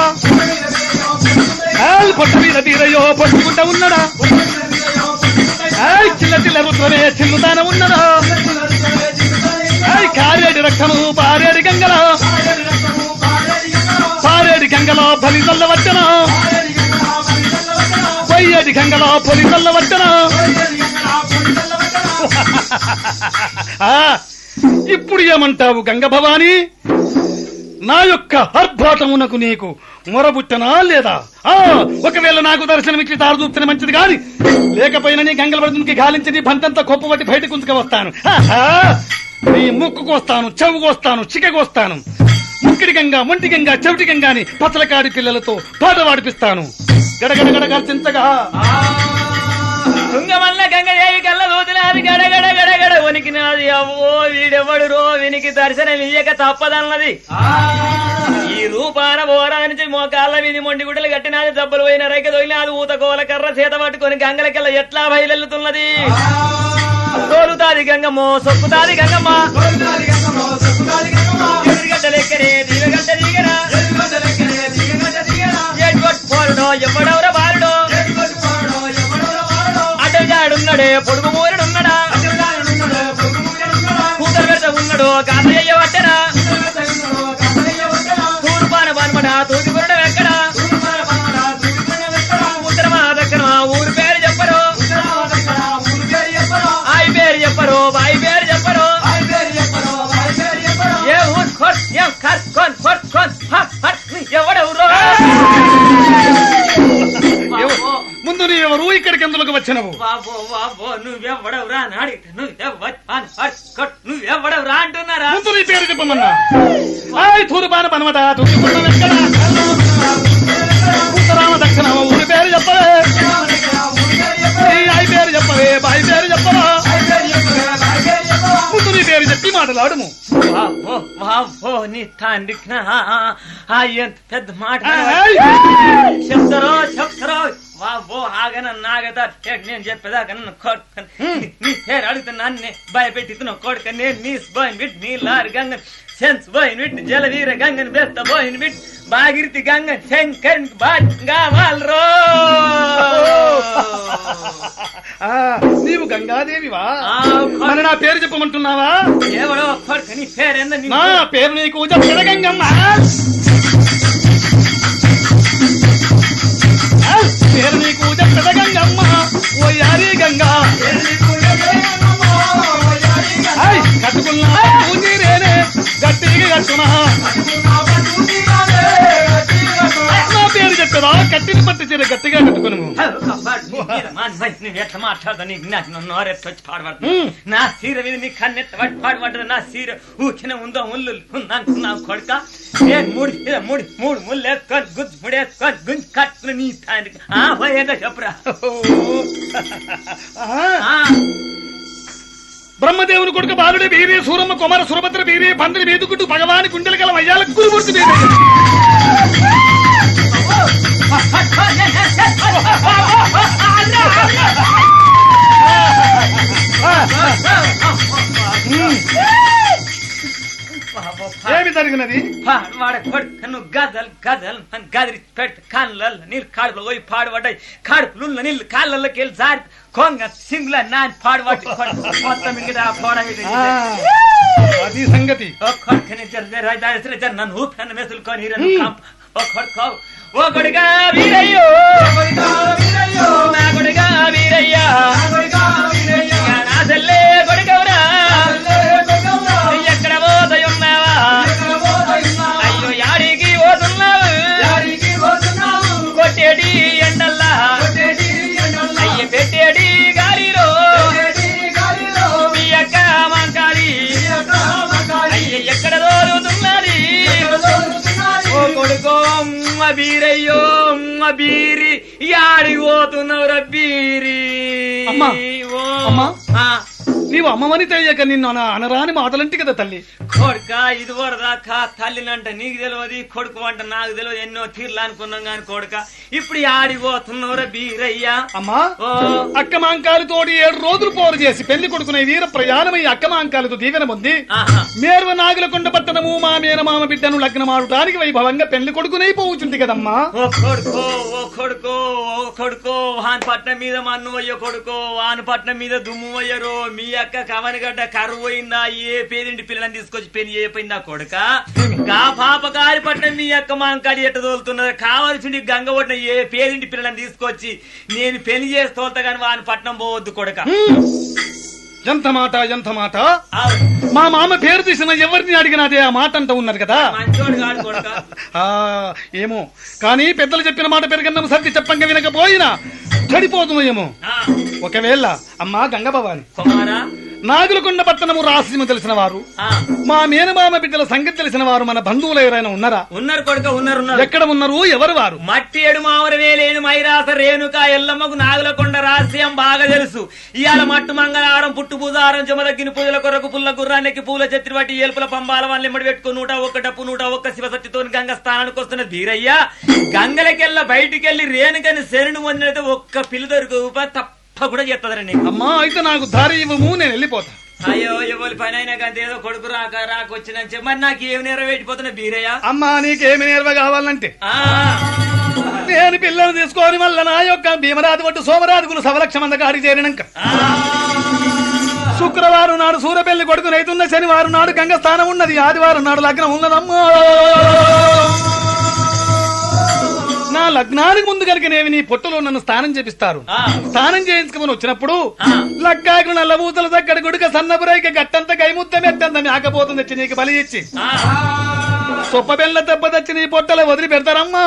ఏయ్ పొట్ట మీద తీరయ్యో పొట్టుకుంటా ఉన్నడా ఏయ్ చిల్ల చిల్ల రుద్రమే చిల్లుతాన ఉన్నదా ఏయ్ కారేడి రక్తము పారేడి గంగల పారేడి గంగలో బలి చల్లవచ్చన పొయ్యేడి గంగలో పొలి చల్లవచ్చన ఆ, ఇప్పుడు ఏమంటావు గంగ భవానీ నా యొక్క ఆర్భాటమునకు నీకు మొరబుట్టనా లేదా ఆ ఒకవేళ నాకు దర్శనమిచ్చి తారు చూస్తే మంచిది కాని లేకపోయినా నీ గంగల పడుతుంది గాలించి నీ బంతంతా కొప్పబట్టి బయటకు ఉంచుకు వస్తాను ఆహా! నీ ముక్కుకు వస్తాను చెవుకు వస్తాను చికకు వస్తాను ముక్కిడి గంగా మొంటి గంగా చెవిటి గంగాని పచ్చలకాడి పిల్లలతో పాట పాడిపిస్తాను గడగడ గడ గర్జించగా తుంగమల్ల గంగదేవి కళ్ళ దూతులాది గడగడ గడగడ వణికినాది అవ్వో వీడెవడు రో వినికి దర్శనం ఇయ్యక తప్పదన్నది ఈ రూపాన బోరానికి మోకాళ్ళ విధి మొండి గుడ్డలు కట్టినాది దెబ్బలు పోయిన రైక దొగినాది ఊత కోల కర్ర చేత పట్టుకొని గంగలకెళ్ళ ఎట్లా బయలుతున్నది తోలుతాది గంగమ్మో సొక్కుతాది గంగమ్మ ఎదురుగడ్డ లెక్కనే దీవగడ్డ దిగరా ఎడ్వట్ పోరుడో ఎవడెవర బారుడో అడ్డగాడున్నాడే పొడుగు మూరుడున్నాడా కూతురు పెద్ద ఉన్నాడు కాతయ్య పట్టరా తూర్పాన బాన్మడ తూటి పురడం ఎక్కడ ఉత్తరమా దక్కన ఊరు పేరు చెప్పరు ఆయి పేరు చెప్పరు బాయి పేరు చెప్పరు ఏ ఊరు కొట్ ఏం కర్ కొన్ కొట్ కొన్ హట్ హట్ ఎవడెవరో ఎవ- ముందు నీ ఎవరు ఇక్కడికి ఎందుకు వచ్చినవు వాబో వాబో నువ్వెవడవురా అని అడిగితే నువ్వెవ్వట్ నువ్వెవడవురా అంటున్నారా ముందు నీ పేరు చెప్పమన్నా ఆయ్ తూరుబాన పనమట తూర్పుకుండం ఎక్కడ ఉత్తరామ దక్షిణ ఊరి పేరు చెప్పవే నీ ఆయి పేరు చెప్పవే బాయి పేరు చెప్పవా ముందు నీ పేరు చెప్పి మాటలాడుము వాబో వాబో నీ తండ్రికి నా ఆ ఎంత పెద్ద మాట ఆయ్! చెప్తారో చెప్తారో వాబో ఆగన నాగత నేను చెప్పేదాకా నన్ను కొడుకని నీ పేరు అడుగుతా నన్ను భయపెట్టి కొడుక నేను నీ బాయ్ బిడ్డ నీ లారి గంగ సెన్స్ పోయిన విట్ జలవీర గంగన్ బెస్త పోయిన విట్ బాగిరితి గంగన్ శంకర్ బాగా వాళ్ళరో ఆ, నీవు గంగాదేవివా ఆ, మరి నా పేరు చెప్పమంటున్నావా ఎవడో కొడుకు నీ పేరేంద నీ నా పేరు నీకు చెప్పిన గంగమ్మ ఆ, పేరు నీకు చెప్పిన గంగమ్మ ఓ యారి గంగా ఆయ్, కట్టుకున్నా పూజీరేనే గట్టిగా కట్టునా నా పేరు చెప్పదా కట్టిన పట్టు చీర గట్టిగా కట్టుకును ఎట్లా మాట్లాడదా నీకు నాకు నన్ను నోరెత్తి వచ్చి పాడబడుతుంది ఉమ్. నా సీర మీద నీ కన్నెత్త పట్టి పాడబడ్డది నా సీర ఊకిన ఉందో ముళ్ళు అనుకున్నావు కొడుక ఏ మూడు సీర మూడు మూడు ముళ్ళు వేసుకొని గుజ్జు ముడి వేసుకొని గుంజు కట్టుకుని నీ తానికి ఆ పోయేదో చెప్పురా ఆహా. ఆ, బ్రహ్మదేవుని కొడుకు బాలుడి బీరి సూరమ్మ కుమార సురభద్ర బీరి పందిరి బీదుకుంటూ భగవాని గుండెల కల అయ్యాల గురుమూర్తి బీరి ఏమి జరిగినది వాడ కొడుకు నువ్వు గదల్ గదల్ అని గదిరి పెట్టి కాళ్ళల్లో నీళ్ళు కాడుపులో పోయి పాడుపడ్డాయి కాడుపులు నీళ్ళు కాళ్ళల్లోకి వెళ్ళి జారి కొంగ సింగుల నాని పాడుపట్టి కొడుకు మొత్తం మిగతా పోడ ఆ, అది సంగతి ఓ కొడుకుని జర జర నన్ను ఊపిన మెసులుకొని ఇరను కంప. ఓ కొడుకు ఓ కొడుగా వీరయ్యో నా కొడుగా వీరయ్యా ఇక నా చెల్లే కొడుకవురా ఎక్కడ పోతయున్నావా అయ్యో యాడికి పోతున్నావు కొట్టేటి ఎండల్లా అయ్య పెట్టేటి గాలిలో మీ అక్క మంకాలి అయ్య ఎక్కడ దోరుతున్నది ఓ కొడుకో అమ్మ బీరయ్యో అమ్మ బీరి యాడి పోతున్నావురా బీరి అమ్మా, ఓ, అమ్మా. ఆ, నీవు అమ్మవని తెలియక నిన్ను అన- అనరాని మాటలంటి కదా తల్లి కొడుక ఇది వరదాకా తల్లినంట నీకు తెలియదు కొడుకు అంట నాకు తెలియదు ఎన్నో తీర్లు అనుకున్నాం గాని కొడుక ఇప్పుడు ఆడిపోతున్నావురా బీరయ్యా అమ్మా ఓ అక్క మాంకాలతోటి ఏడు రోజులు పోరు చేసి పెళ్లి కొడుకునే వీర ప్రయాణమై అక్క మాంకాలతో దీవెన పొంది ఆహా మేర్వ నాగులకొండ పట్టణము మా మేనమామ బిడ్డను లగ్నమాడటానికి వైభవంగా పెళ్లి కొడుకునై పోవుచుంది కదమ్మా ఓ కొడుకో ఓ కొడుకో ఓ కొడుకో వాన్ పట్నం మీద మన్ను అయ్యో కొడుకో వాన్ పట్నం మీద దుమ్ము అయ్యరో మీ అక్క కవనగడ్డ కరువు పోయిందా ఏ పేదింటి పిల్లని తీసుకొచ్చి పెళ్లి చేయపోయిందా కొడుక గా పాప గారి పట్నం మీ అక్క మాంకాడి ఎట్ట తోలుతున్నది కావలసింది గంగ ఒడ్డిన ఏ పేదింటి పిల్లని తీసుకొచ్చి నేను పెళ్లి చేసి తోలుతా గాని వాని పట్నం పోవద్దు కొడుక ఎంత మాట ఎంత మాట ఆవ్. మా మామ పేరు తీసిన ఎవరిని అడిగినదే ఆ మాట అంటూ ఉన్నారు కదా మంచోడు కాడు కొడుక ఆ ఏమో కానీ పెద్దలు చెప్పిన మాట పెరగన్నం సర్ది చెప్పంగా వినకపోయినా చెడిపోదు ఏమో ఆ, ఒకవేళ అమ్మా గంగభవాని కుమారా నాగులకొండ పట్టణము రాసిమ తెలిసిన వారు ఆ, మా మేనమామ బిడ్డల సంగతి తెలిసిన వారు మన బంధువులు ఎవరైనా ఉన్నారా ఉన్నారు కొడుక ఉన్నారు ఉన్నారు ఎక్కడ ఉన్నారు ఎవరు వారు మట్టి ఏడు మావరవే లేని మైరాస రేణుక ఎల్లమ్మకు నాగులకొండ రహస్యం బాగా తెలుసు ఇవాళ మట్టు మంగళవారం పుట్టు పూజారం జమదగ్గిన పూజల కొరకు పుల్ల గుర్రానికి పూల చెత్తి బట్టి ఏల్పుల పంబాల వాళ్ళని ఇమ్మడి పెట్టుకుని నూట ఒక్క డప్పు నూట ఒక్క శివసత్తితో గంగ స్థానానికి వస్తున్న ధీరయ్య గంగలకెళ్ళ బయటికెళ్ళి రేణుకని శరణు పొందినైతే ఒక్క పిల్లి దొరికి తప్ప కూడా చేస్తుందరా నీకు అమ్మా అయితే నాకు దారి ఇవ్వము నేను వెళ్ళిపోతా అయ్యో ఎవరి పని అయినా కానీ ఏదో కొడుకు రాక రాక వచ్చిందని చెప్పి మరి నాకు ఏమి నెరవేటిపోతున్నా బీరయ్య అమ్మా నీకేమి నేర్వ కావాలంటే ఆ, నేను పిల్లలు తీసుకొని వల్ల నా యొక్క భీమరాజు పట్టు సోమరాజుకులు సవలక్ష మంద కాడి చేరినాక ఆ, శుక్రవారం నాడు సూర్యపల్లి కొడుకు రైతున్న శనివారం నాడు గంగ స్థానం ఉన్నది ఆదివారం నాడు లగ్నం ఉన్నదమ్మా నా లగ్నానికి ముందు కనుక నేను నీ పొట్టులో నన్ను స్నానం చేపిస్తారు ఆ. స్నానం చేయించుకుని వచ్చినప్పుడు ఆ. లగ్గాకు నల్ల మూతలు దగ్గర గుడిక సన్నపురైక గట్టంత గైముత్తం ఎట్టంత మేకపోతుంది తెచ్చి నీకు బలి ఇచ్చి ఆ. సొప్ప బెల్ల దెబ్బ తెచ్చి నీ పొట్టలో వదిలి పెడతారమ్మా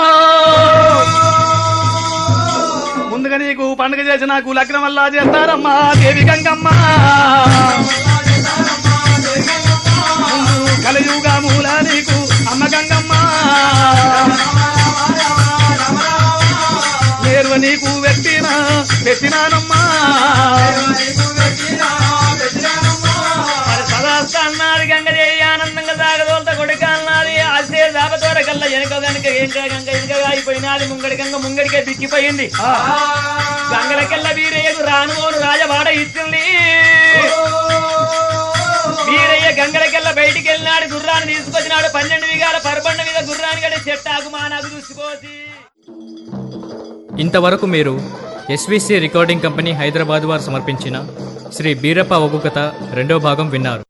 ముందుగా నీకు పండుగ చేసి నాకు లగ్నం వల్ల చేస్తారమ్మా దేవి గంగమ్మ ముందు కలియుగా మూల నీకు అమ్మ గంగమ్మ నేర్వ నీకు పెట్టిన పెట్టినానమ్మా మరి సదాస్త అన్నాడు గంగదేవి ఆనందంగా సాగదోలత కొడుక అన్నది అసే దాపతోర కల్లా వెనక వెనక ఇంకా గంగ ఇంకా అయిపోయినది ముంగడి గంగ ముంగడికే బిక్కిపోయింది గంగలకెల్ల వీరయ్యకు రానుమోను రాజవాడ ఇచ్చింది వీరయ్య గంగలకెల్ల బయటికి వెళ్ళినాడు గుర్రాన్ని తీసుకు దోసి ఇంతవరకు మీరు ఎస్విసి రికార్డింగ్ కంపెనీ హైదరాబాద్ వారు సమర్పించిన శ్రీ బీరప్ప ఒగ్గు కథ రెండో భాగం విన్నారు